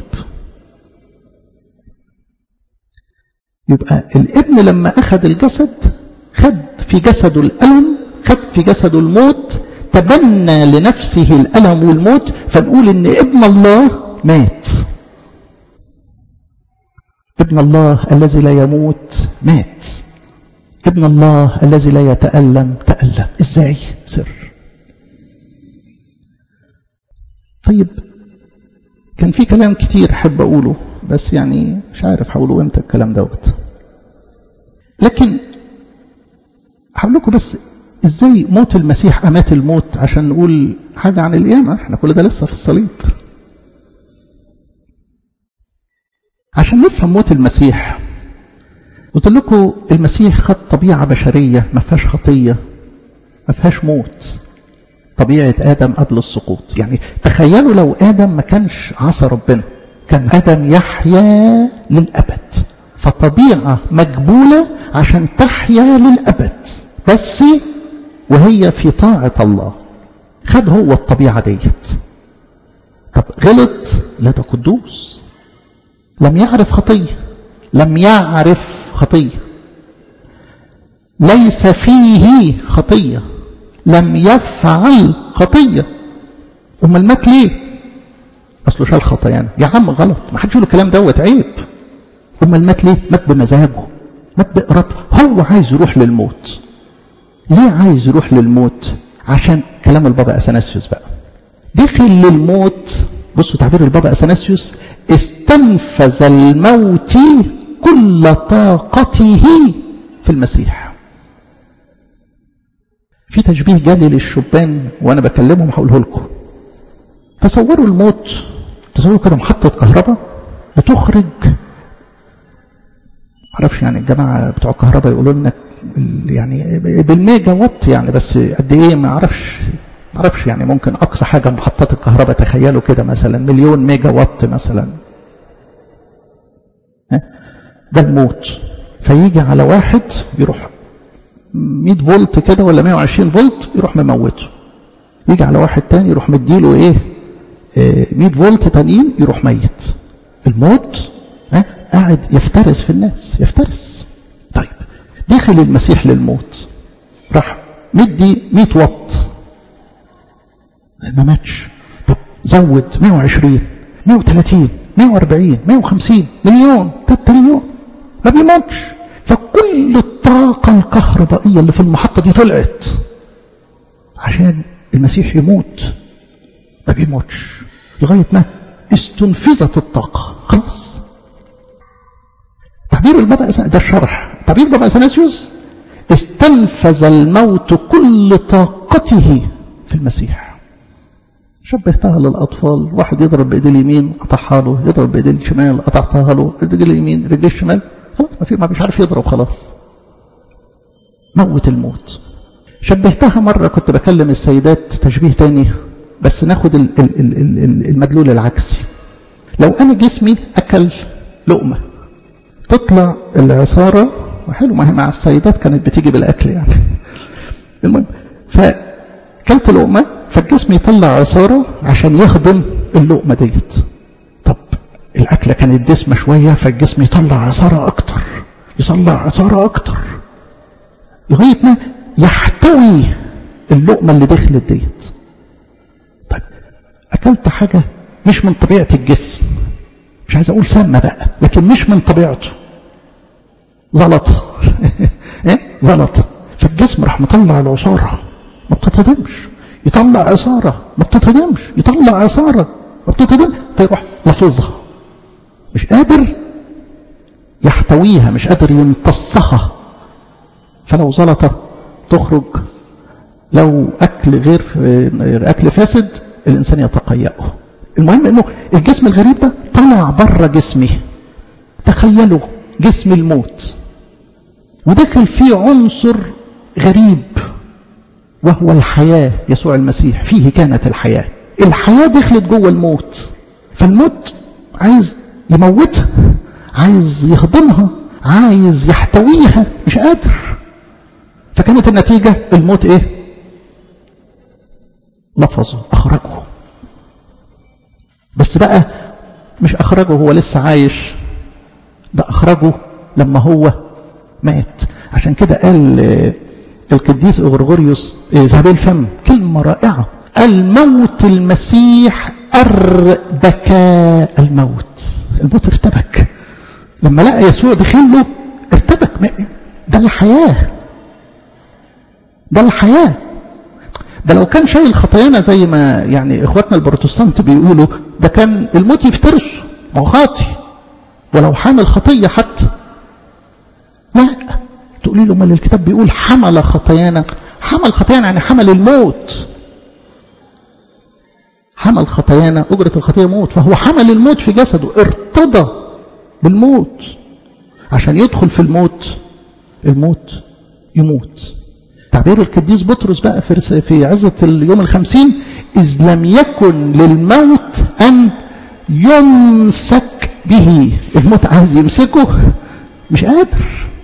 يبقى الابن لما أخذ الجسد خد في جسده الألم خد في جسده الموت تبنى لنفسه الألم والموت فنقول إن ابن الله مات ابن الله الذي لا يموت مات ابن الله الذي لا يتألم تألم ازاي سر طيب كان في كلام كتير حب أقوله بس يعني مش عارف هقوله امتى الكلام دوت لكن هقول لكم بس ازاي موت المسيح امات الموت عشان نقول حاجة عن القيامة احنا كل ده لسه في الصليب عشان نفهم موت المسيح قلت لكم المسيح خد طبيعة بشرية ما فيهاش خطية ما فيهاش موت طبيعة آدم قبل السقوط يعني تخيلوا لو آدم ما كانش عصى ربنا كان آدم يحيا للأبد فطبيعة مجبولة عشان تحيا للأبد بس وهي في طاعة الله خد هو الطبيعة ديت طب غلط لا ده قدوس لم يعرف خطية لم يعرف خطية ليس فيه خطية لم يفعل خطية أمال مات ليه أصله شال خطايانا يا عم غلط ما حدش يقول الكلام دوت عيب أمال مات ليه مات بمزاجه مات بإرادته هو عايز يروح للموت ليه عايز يروح للموت عشان كلام البابا أثناسيوس بقى دخل للموت بصوا تعبير البابا أثناسيوس استنفذ الموت كل طاقته في المسيح في تشبيه جالي للشبان وانا بكلمهم هقوله لكم تصوروا الموت تصوروا كده محطة كهرباء بتخرج معرفش يعني الجماعة بتوع الكهرباء يقولوا لنا يعني بالميجا وات يعني بس قد ايه ما اعرفش ما اعرفش يعني ممكن اقصى حاجه محطات الكهرباء تخيلوا كده مثلا مليون ميجا وات مثلا ده الموت فيجي على واحد يروح 100 فولت كده ولا 120 فولت يروح مموته يجي على واحد تاني يروح مديله ايه 100 فولت تانيين يروح ميت الموت ها قاعد يفترس في الناس يفترس طيب دخل المسيح للموت راح مدي 100 واط ما ماتش طب زود 120 130 140 150 مليون 3 مليون ما بيموتش فكل الطاقة الكهربائية اللي في المحطة دي طلعت عشان المسيح يموت ما بيموتش لغاية ما استنفذت الطاقة خلاص تعبير البابا ده الشرح تعبير البابا اثناسيوس استنفذ الموت كل طاقته في المسيح شبهتها للأطفال واحد يضرب بإيديه اليمين قطعها له يضرب بإيديه الشمال قطعتها له رجل اليمين رجل الشمال خلاص ما في ما مش عارف يضرب خلاص موت الموت شبهتها مرة كنت بكلم السيدات تشبيه تاني بس ناخد المدلول العكسي لو أنا جسمي أكل لقمة تطلع العصارة حلو ما هي مع السيدات كانت بتيجي بالأكل يعني المهم فكلت لقمة فالجسم يطلع عصارة عشان يخدم اللقمة ديت طب الأكلة كانت دسمة شوية فالجسم يطلع عصارة أكتر يطلع عصارة أكتر لغاية ما يحتوي اللقمة اللي دخلت ديت طيب أكلت حاجة مش من طبيعة الجسم مش عايز أقول سامة بقى لكن مش من طبيعته زلطة ايه زلطة فالجسم راح مطلع العصارة ما بتتهضمش يطلع عصارة ما بتتهضمش يطلع عصارة ما بتتهضمش فيروح لفظها مش قادر يحتويها مش قادر يمتصها فلو زلطة تخرج لو أكل غير أكل فاسد الإنسان يتقيأه المهم أنه الجسم الغريب ده طلع بره جسمي تخيلوا جسم الموت ودخل فيه عنصر غريب وهو الحياة يسوع المسيح فيه كانت الحياة الحياة دخلت جوه الموت فالموت عايز يموتها عايز يهضمها عايز يحتويها مش قادر فكانت النتيجة الموت ايه لفظه اخرجه بس بقى مش اخرجه هو لسه عايش ده اخرجه لما هو مات عشان كده قال القديس غرغوريوس ذهبي الفم كلمة رائعة الموت المسيح أربك الموت الموت ارتبك لما لقى يسوع دخله ارتبك ده الحياة ده الحياة ده لو كان شايل خطايانا زي ما يعني اخواتنا البروتستانت بيقولوا ده كان الموت يفترسه ما هو خاطي ولو حامل خطية حتى لا تقولي له ما الكتاب بيقول حمل خطايانا حمل خطايانا يعني حمل الموت حمل خطايانا أجرة الخطية موت فهو حمل الموت في جسده ارتضى بالموت عشان يدخل في الموت الموت يموت تعبير القديس بطرس بقى في في عزة اليوم الخمسين إذ لم يكن للموت أن يمسك به الموت عايز يمسكه مش قادر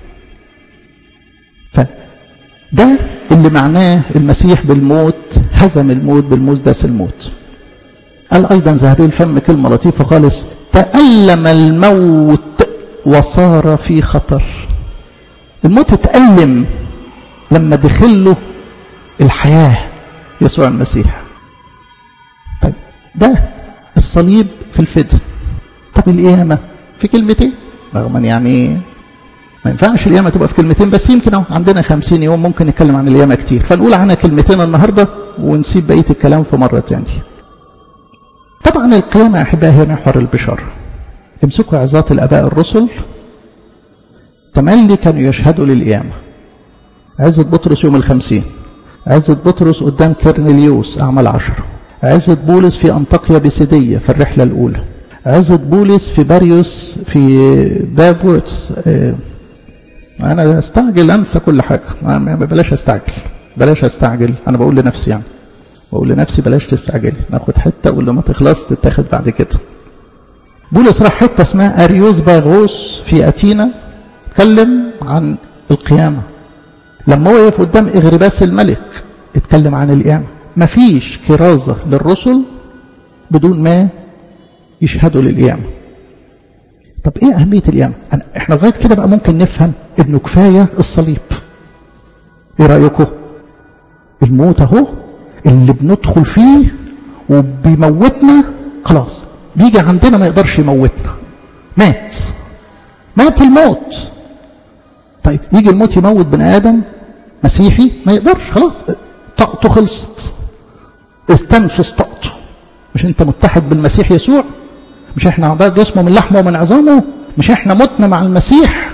فده اللي معناه المسيح بالموت هزم الموت بالموت داس الموت قال أيضا ذهبي الفم كلمة لطيفة خالص تألم الموت وصار في خطر الموت اتألم لما دخله الحياة يسوع المسيح طيب ده الصليب في الفدر طب القيامة في كلمتين رغم يعني ما ينفعش القيامة تبقى في كلمتين بس يمكن اهو عندنا خمسين يوم ممكن نتكلم عن القيامة كتير فنقول عنها كلمتين النهاردة ونسيب بقية الكلام في مرة تانية طبعا القيامة يا أحبائي هي محور البشارة امسكوا عظات الآباء الرسل تملي كانوا يشهدوا للقيامة عزة بطرس يوم الخمسين عزة بطرس قدام كرنليوس أعمال عشرة عزة بولس في أنطاكيا بسيدية في الرحلة الأولى عزة بولس في باريوس في بابوس انا استعجل انسى كل حاجه بلاش استعجل بلاش استعجل انا بقول لنفسي يعني بقول لنفسي بلاش تستعجلي ناخد حته ولما تخلص تتاخد بعد كده بولس راح حته اسمها اريوس باغوس في اتينا اتكلم عن القيامه لما وقف قدام اغرباس الملك اتكلم عن القيامه مفيش كرازه للرسل بدون ما يشهدوا للقيامه طب ايه اهميه القيامه احنا لغايه كده بقى ممكن نفهم انه كفايه الصليب ايه رايكم الموت اهو اللي بندخل فيه وبيموتنا خلاص بيجي عندنا ما يقدرش يموتنا مات مات الموت طيب يجي الموت يموت بني ادم مسيحي ما يقدرش خلاص طاقته خلصت استنفذ طاقته مش انت متحد بالمسيح يسوع مش احنا اعضاء جسمه من لحمه ومن عظامه مش احنا متنا مع المسيح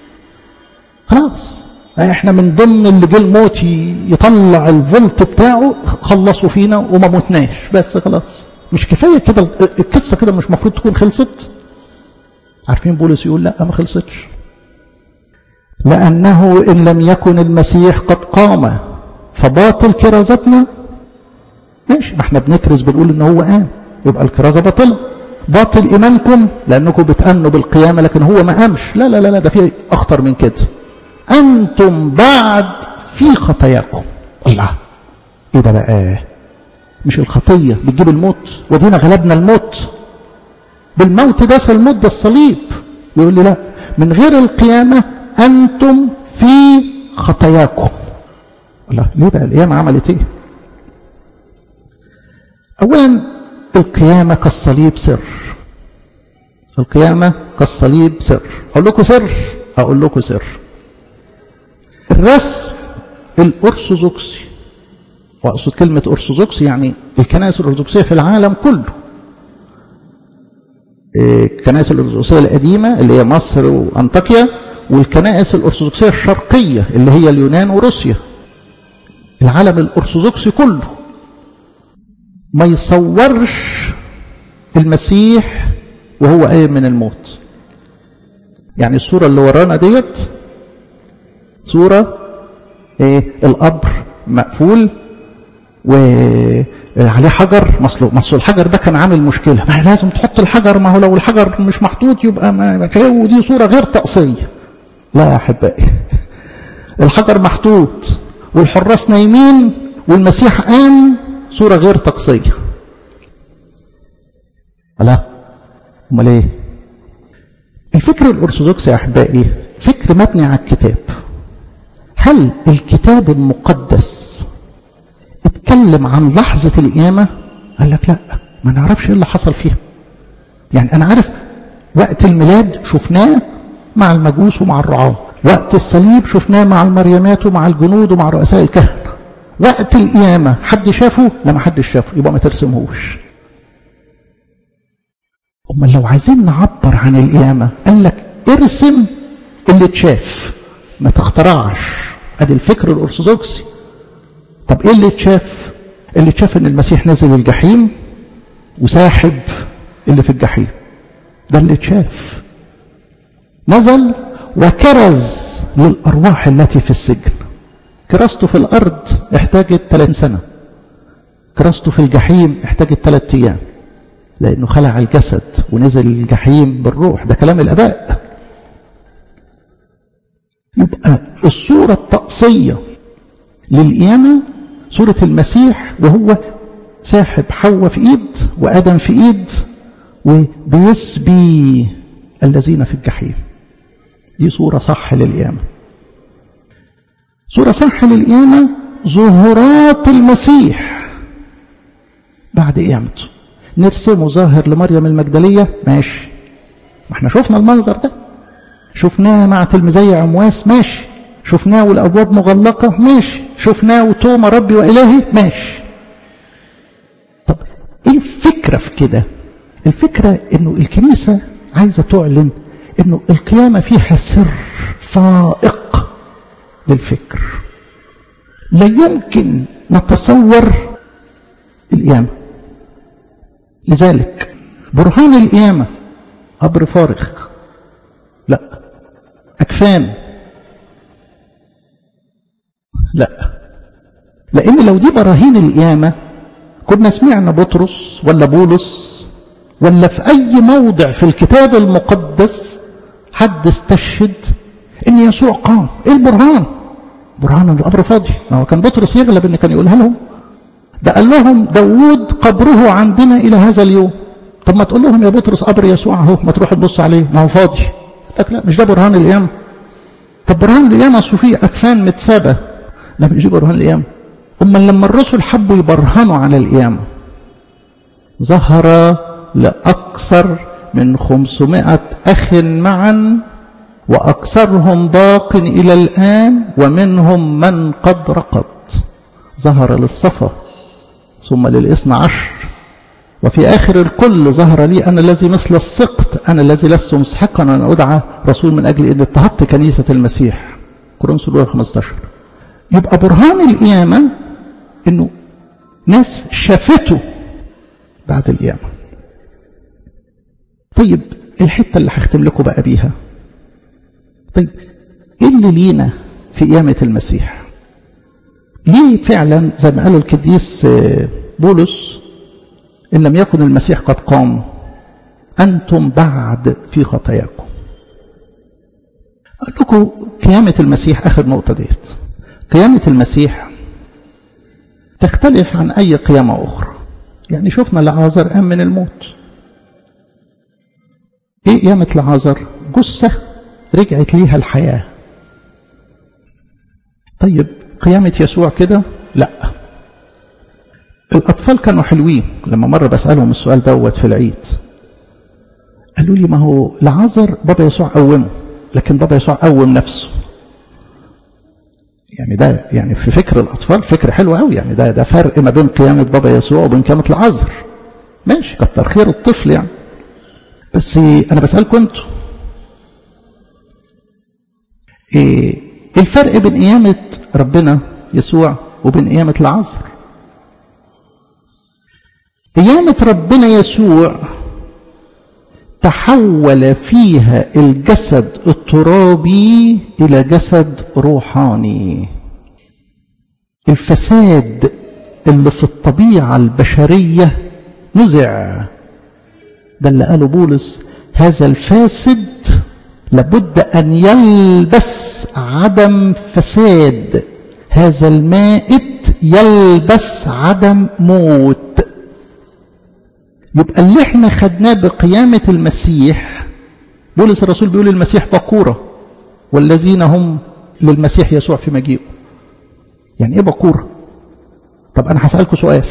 خلاص احنا من ضمن اللي جه الموت يطلع الفولت بتاعه خلصوا فينا وما متناش بس خلاص مش كفايه كده القصه كده مش المفروض تكون خلصت عارفين بولس يقول لا ما خلصتش لانه ان لم يكن المسيح قد قام فباطل كرازتنا ماشي ما احنا بنكرز بنقول ان هو قام يبقى الكرازه باطله باطل ايمانكم لانكم بتامنوا بالقيامه لكن هو ما قامش لا لا لا لا ده في اخطر من كده أنتم بعد في خطاياكم الله إيه ده بقى مش الخطية بتجيب الموت ودينا غلبنا الموت بالموت داس الموت ده الصليب يقول لي لا من غير القيامة أنتم في خطاياكم الله ليه بقى القيامة عملت ايه أولا القيامة كالصليب سر القيامة كالصليب سر أقول لكم سر أقول لكم سر الرسم الأرثوذكسي وأقصد كلمة أرثوذكسي يعني الكنائس الأرثوذكسية في العالم كله الكنائس الأرثوذكسية القديمة اللي هي مصر وأنطاكيا والكنائس الأرثوذكسية الشرقية اللي هي اليونان وروسيا العالم الأرثوذكسي كله ما يصورش المسيح وهو قايم من الموت يعني الصورة اللي ورانا ديت صورة ايه القبر مقفول وعليه حجر مصلوب مصلوب الحجر ده كان عامل مشكلة ما لازم تحط الحجر ما هو لو الحجر مش محطوط يبقى ما ودي صورة غير تقصية لا يا أحبائي الحجر محطوط والحراس نايمين والمسيح قام صورة غير تقصية لا امال ايه الفكر الارثوذكسي يا احبائي فكر مبني على الكتاب هل الكتاب المقدس اتكلم عن لحظة القيامة قال لك لا ما نعرفش ايه اللي حصل فيها يعني انا عارف وقت الميلاد شفناه مع المجوس ومع الرعاة وقت الصليب شفناه مع المريمات ومع الجنود ومع رؤساء الكهنة وقت القيامة حد شافه لا ما حدش شافه يبقى ما ترسمهوش أما لو عايزين نعبر عن القيامة قال لك ارسم اللي اتشاف ما تخترعش ادي الفكر الارثوذكسي طب ايه اللي اتشاف اللي اتشاف ان المسيح نزل الجحيم وساحب اللي في الجحيم ده اللي اتشاف نزل وكرز للارواح التي في السجن كراسته في الارض احتاجت ثلاث سنه كراسته في الجحيم احتاجت ثلاث ايام لانه خلع الجسد ونزل الجحيم بالروح ده كلام الاباء يبقى الصورة الطقسية للقيامة صورة المسيح وهو ساحب حواء في ايد وادم في ايد وبيسبي الذين في الجحيم دي صورة صح للقيامة صورة صح للقيامة ظهورات المسيح بعد قيامته نرسمه ظاهر لمريم المجدلية ماشي ما احنا شفنا المنظر ده شفناه مع تلميذي عمواس ماشي شفناه والابواب مغلقه ماشي شفناه وتوما ربي والهي ماشي طب ايه الفكره في كده الفكره انه الكنيسه عايزه تعلن انه القيامه فيها سر فائق للفكر لا يمكن نتصور القيامه لذلك برهان القيامه قبر فارغ لا أكفان لا لأن لو دي براهين القيامة كنا سمعنا بطرس ولا بولس ولا في أي موضع في الكتاب المقدس حد استشهد إن يسوع قام إيه البرهان برهان ان القبر فاضي ما هو كان بطرس يغلب ان كان يقولها لهم ده قال لهم داوود قبره عندنا الى هذا اليوم طب ما تقول لهم يا بطرس قبر يسوع اهو ما تروح تبص عليه ما هو فاضي لك لا مش ده برهان القيامه طب برهان القيامه اصل فيه اكفان متسابه لا مش دي برهان القيامه امال لما الرسل حبوا يبرهنوا على القيامه ظهر لاكثر من 500 اخ معا وأكثرهم باق إلى الآن ومنهم من قد رقد ظهر للصفا ثم للإثنى عشر وفي آخر الكل ظهر لي أنا الذي مثل السقط أنا الذي لست مسحقا أن أدعى رسول من أجل أن اضطهدت كنيسة المسيح كورنثوس الأولى 15 يبقى برهان القيامة أنه ناس شافته بعد القيامة طيب الحتة اللي هختم لكم بقى بيها طيب ايه اللي لينا في قيامة المسيح ليه فعلا زي ما قالوا القديس بولس إن لم يكن المسيح قد قام أنتم بعد في خطاياكم أقول لكم قيامة المسيح آخر نقطة ديت قيامة المسيح تختلف عن أي قيامة أخرى يعني شفنا لعازر قام من الموت إيه قيامة لعازر جثة رجعت ليها الحياة طيب قيامة يسوع كده لا الأطفال كانوا حلوين لما مرة بسألهم السؤال دوت في العيد قالوا لي ما هو لعازر بابا يسوع قومه لكن بابا يسوع قوم نفسه يعني ده يعني في فكر الأطفال فكر حلو قوي يعني ده ده فرق ما بين قيامة بابا يسوع وبين قيامة لعازر ماشي كتر خير الطفل يعني بس أنا بسألكم أنتوا إيه الفرق بين قيامة ربنا يسوع وبين قيامة العصر قيامة ربنا يسوع تحول فيها الجسد الترابي إلى جسد روحاني الفساد اللي في الطبيعة البشرية نزع ده اللي قاله بولس هذا الفاسد لابد أن يلبس عدم فساد هذا المائت يلبس عدم موت يبقى اللي احنا خدناه بقيامة المسيح بولس الرسول بيقول المسيح بقورة والذين هم للمسيح يسوع في مجيئه يعني ايه بقورة طب انا هسألكم سؤال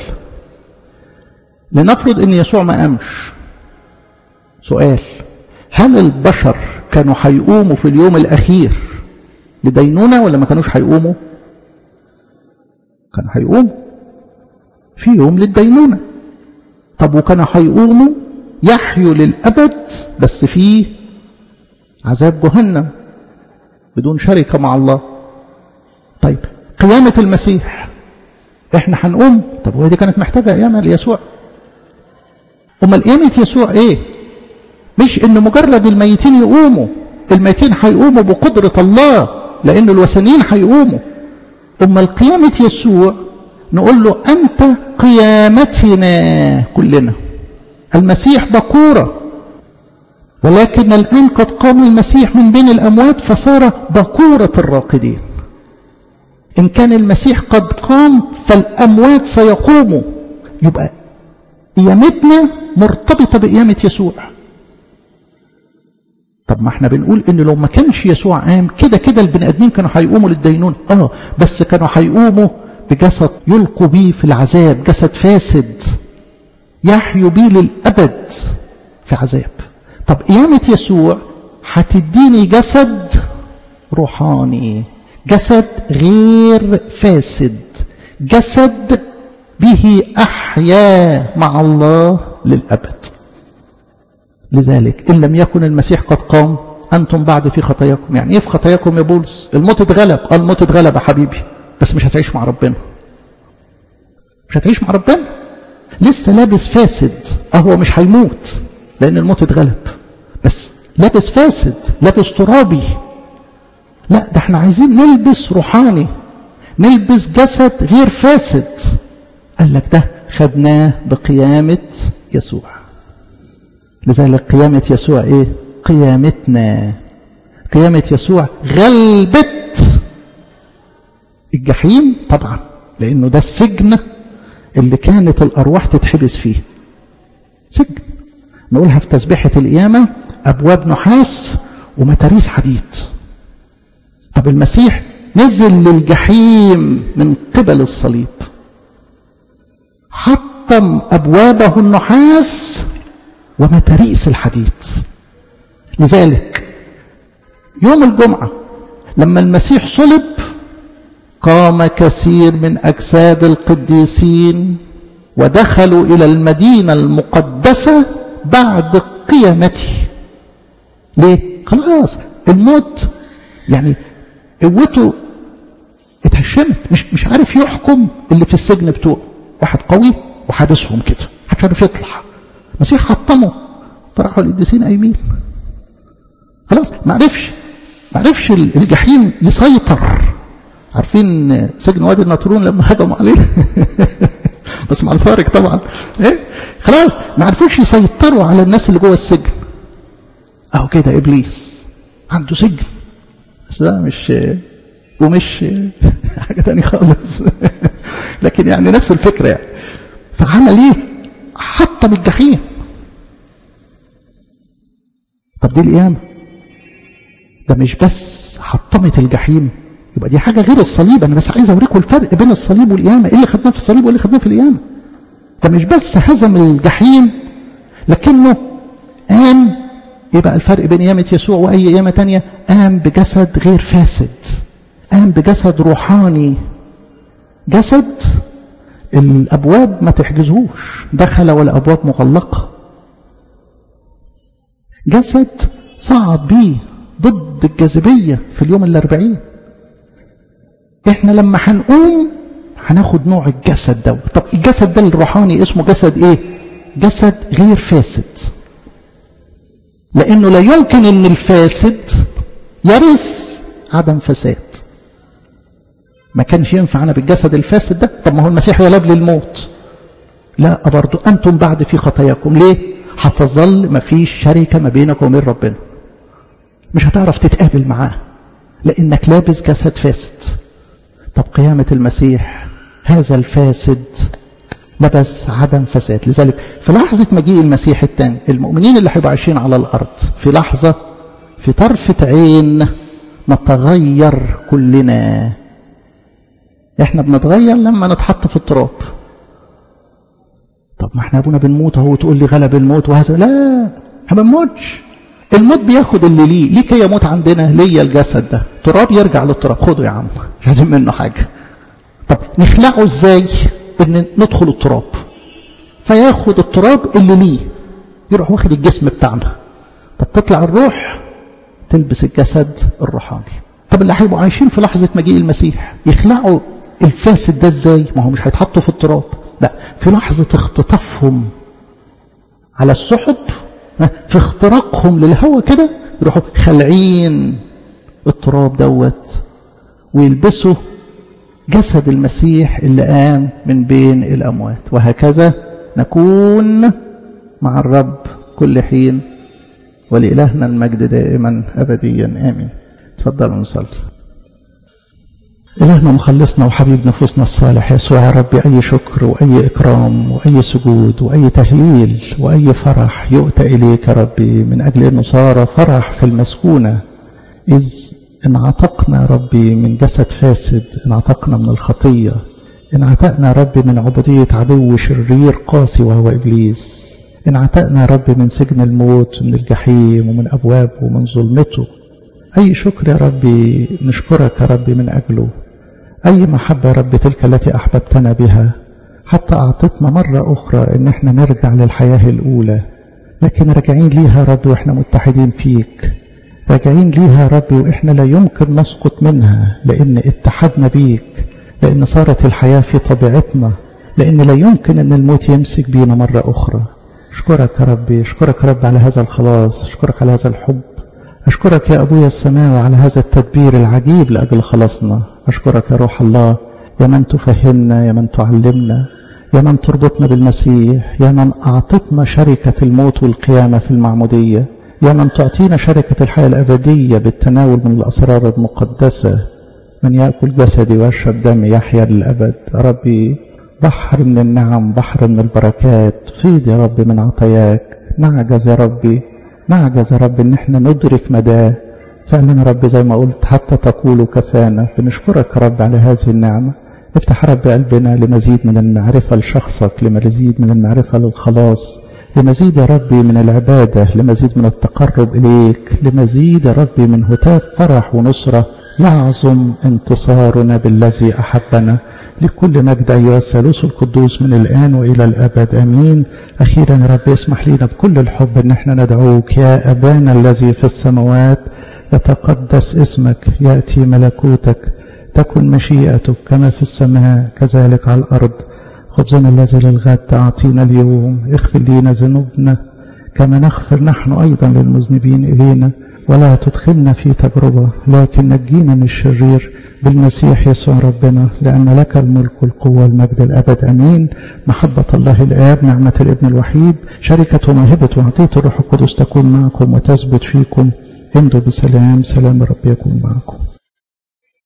لنفرض ان يسوع ما قامش سؤال هل البشر كانوا هيقوموا في اليوم الأخير لدينونة ولا ما كانوش هيقوموا كانوا هيقوموا في يوم للدينونة طب وكانوا هيقوموا يحيوا للأبد بس في عذاب جهنم بدون شركة مع الله طيب قيامة المسيح احنا هنقوم طب وهي دي كانت محتاجة قيامة ليسوع امال قيامة يسوع ايه مش ان مجرد الميتين يقوموا الميتين هيقوموا بقدرة الله لان الوثنيين هيقوموا اما القيامة يسوع نقول له انت قيامتنا كلنا المسيح بقورة ولكن الآن قد قام المسيح من بين الأموات فصار بقورة الراقدين إن كان المسيح قد قام فالأموات سيقوموا يبقى قيامتنا مرتبطة بقيامة يسوع طب ما احنا بنقول ان لو ما كانش يسوع قام كده كده البني ادمين كانوا هيقوموا للدينون اه بس كانوا هيقوموا بجسد يلقوا بيه في العذاب جسد فاسد يحيوا بيه للابد في عذاب طب قيامة يسوع هتديني جسد روحاني جسد غير فاسد جسد به احيا مع الله للابد لذلك إن لم يكن المسيح قد قام أنتم بعد في خطاياكم يعني إيه في خطاياكم يا بولس الموت اتغلب قال الموت اتغلب يا حبيبي بس مش هتعيش مع ربنا مش هتعيش مع ربنا لسه لابس فاسد أهو مش هيموت لأن الموت اتغلب بس لابس فاسد لابس ترابي لا ده احنا عايزين نلبس روحاني نلبس جسد غير فاسد قال لك ده خدناه بقيامة يسوع لذلك قيامة يسوع ايه قيامتنا قيامة يسوع غلبت الجحيم طبعا لانه ده السجن اللي كانت الارواح تتحبس فيه سجن نقولها في تسبيحة القيامة ابواب نحاس ومتاريس حديد طب المسيح نزل للجحيم من قبل الصليب حطم ابوابه النحاس ومتاريس الحديد لذلك يوم الجمعة لما المسيح صلب قام كثير من أجساد القديسين ودخلوا إلى المدينة المقدسة بعد قيامته ليه؟ خلاص الموت يعني قوته اتهشمت مش مش عارف يحكم اللي في السجن بتوعه واحد قوي وحابسهم كده محدش عارف يطلع المسيح حطمه فراحوا القديسين قايمين خلاص ما عرفش ما عرفش الجحيم يسيطر عارفين سجن وادي النطرون لما هجموا عليه بس مع الفارق طبعا ايه خلاص ما عرفوش يسيطروا على الناس اللي جوه السجن اهو كده ابليس عنده سجن بس ده مش ومش حاجه تانية خالص لكن يعني نفس الفكره يعني فعمل ايه حطم الجحيم طب دي القيامه ده مش بس حطمت الجحيم يبقى دي حاجة غير الصليب أنا بس عايز أوريكم الفرق بين الصليب والقيامة إيه اللي خدناه في الصليب وإيه اللي خدناه في القيامة ده مش بس هزم الجحيم لكنه قام إيه بقى الفرق بين قيامة يسوع وأي قيامة تانية قام بجسد غير فاسد قام بجسد روحاني جسد الأبواب ما تحجزوش دخل والأبواب مغلقة جسد صعد بيه ضد الجاذبية في اليوم الأربعين احنا لما هنقوم هناخد نوع الجسد ده طب الجسد ده الروحاني اسمه جسد ايه جسد غير فاسد لانه لا يمكن ان الفاسد يرث عدم فساد ما كانش ينفع انا بالجسد الفاسد ده طب ما هو المسيح يلاب للموت لا برضو انتم بعد في خطاياكم ليه هتظل ما فيش شركه ما بينك وبين ربنا مش هتعرف تتقابل معاه لانك لابس جسد فاسد طب قيامة المسيح هذا الفاسد لبس عدم فساد لذلك في لحظة مجيء المسيح الثاني المؤمنين اللي هيبقوا عايشين على الأرض في لحظة في طرفة عين نتغير كلنا احنا بنتغير لما نتحط في التراب طب ما احنا ابونا بنموت اهو تقول لي غلب الموت وهذا لا ما بنموتش الموت بياخد اللي ليه ليك يموت عندنا ليا الجسد ده تراب يرجع للتراب خده يا عم مش عايزين منه حاجة طب نخلعه ازاي ان ندخل التراب فياخد التراب اللي ليه يروح واخد الجسم بتاعنا طب تطلع الروح تلبس الجسد الروحاني طب اللي هيبقوا عايشين في لحظة مجيء المسيح يخلعوا الفاسد ده ازاي ما هو مش هيتحطوا في التراب لا في لحظة اختطافهم على السحب في اختراقهم للهوى كده يروحوا خلعين التراب دوت ويلبسوا جسد المسيح اللي قام من بين الأموات وهكذا نكون مع الرب كل حين ولإلهنا المجد دائما أبديا آمين تفضلوا نصلي إلهنا مخلصنا وحبيب نفوسنا الصالح يسوع يا ربي أي شكر وأي إكرام وأي سجود وأي تهليل وأي فرح يؤتى إليك يا ربي من أجل أنه صار فرح في المسكونة إذ انعتقنا ربي من جسد فاسد انعتقنا من الخطية انعتقنا ربي من عبودية عدو شرير قاسي وهو إبليس انعتقنا ربي من سجن الموت من الجحيم ومن أبوابه ومن ظلمته أي شكر يا ربي نشكرك يا ربي من أجله أي محبة يا رب تلك التي أحببتنا بها حتى أعطتنا مرة أخرى إن احنا نرجع للحياة الأولى لكن راجعين ليها يا رب وإحنا متحدين فيك راجعين ليها يا رب وإحنا لا يمكن نسقط منها لأن اتحدنا بيك لأن صارت الحياة في طبيعتنا لأن لا يمكن أن الموت يمسك بينا مرة أخرى اشكرك يا ربي اشكرك يا رب على هذا الخلاص اشكرك على هذا الحب أشكرك يا أبويا السماوي على هذا التدبير العجيب لأجل خلاصنا أشكرك يا روح الله يا من تفهمنا يا من تعلمنا يا من تربطنا بالمسيح يا من أعطتنا شركة الموت والقيامة في المعمودية يا من تعطينا شركة الحياة الأبدية بالتناول من الأسرار المقدسة من يأكل جسدي ويشرب دمي يحيا للأبد ربي بحر من النعم بحر من البركات فيض يا رب من عطاياك نعجز يا ربي نعجز يا رب ان احنا ندرك مداه فعلا يا رب زي ما قلت حتى تقول كفانا بنشكرك يا رب على هذه النعمة افتح رب قلبنا لمزيد من المعرفة لشخصك لمزيد من المعرفة للخلاص لمزيد يا ربي من العبادة لمزيد من التقرب إليك لمزيد يا ربي من هتاف فرح ونصرة يعظم انتصارنا بالذي أحبنا لكل مجد أيها الثالوث القدوس من الآن وإلى الأبد أمين أخيرا يا رب اسمح لنا بكل الحب أن احنا ندعوك يا أبانا الذي في السماوات يتقدس اسمك يأتي ملكوتك تكن مشيئتك كما في السماء كذلك على الأرض خبزنا الذي للغد أعطينا اليوم اغفر لنا ذنوبنا كما نغفر نحن أيضا للمذنبين إلينا ولا تدخلنا في تجربة لكن نجينا من الشرير بالمسيح يسوع ربنا لأن لك الملك والقوة والمجد الأبد أمين محبة الله الآب نعمة الابن الوحيد شركة وموهبة وعطية الروح القدس تكون معكم وتثبت فيكم امضوا بسلام سلام رب يكون معكم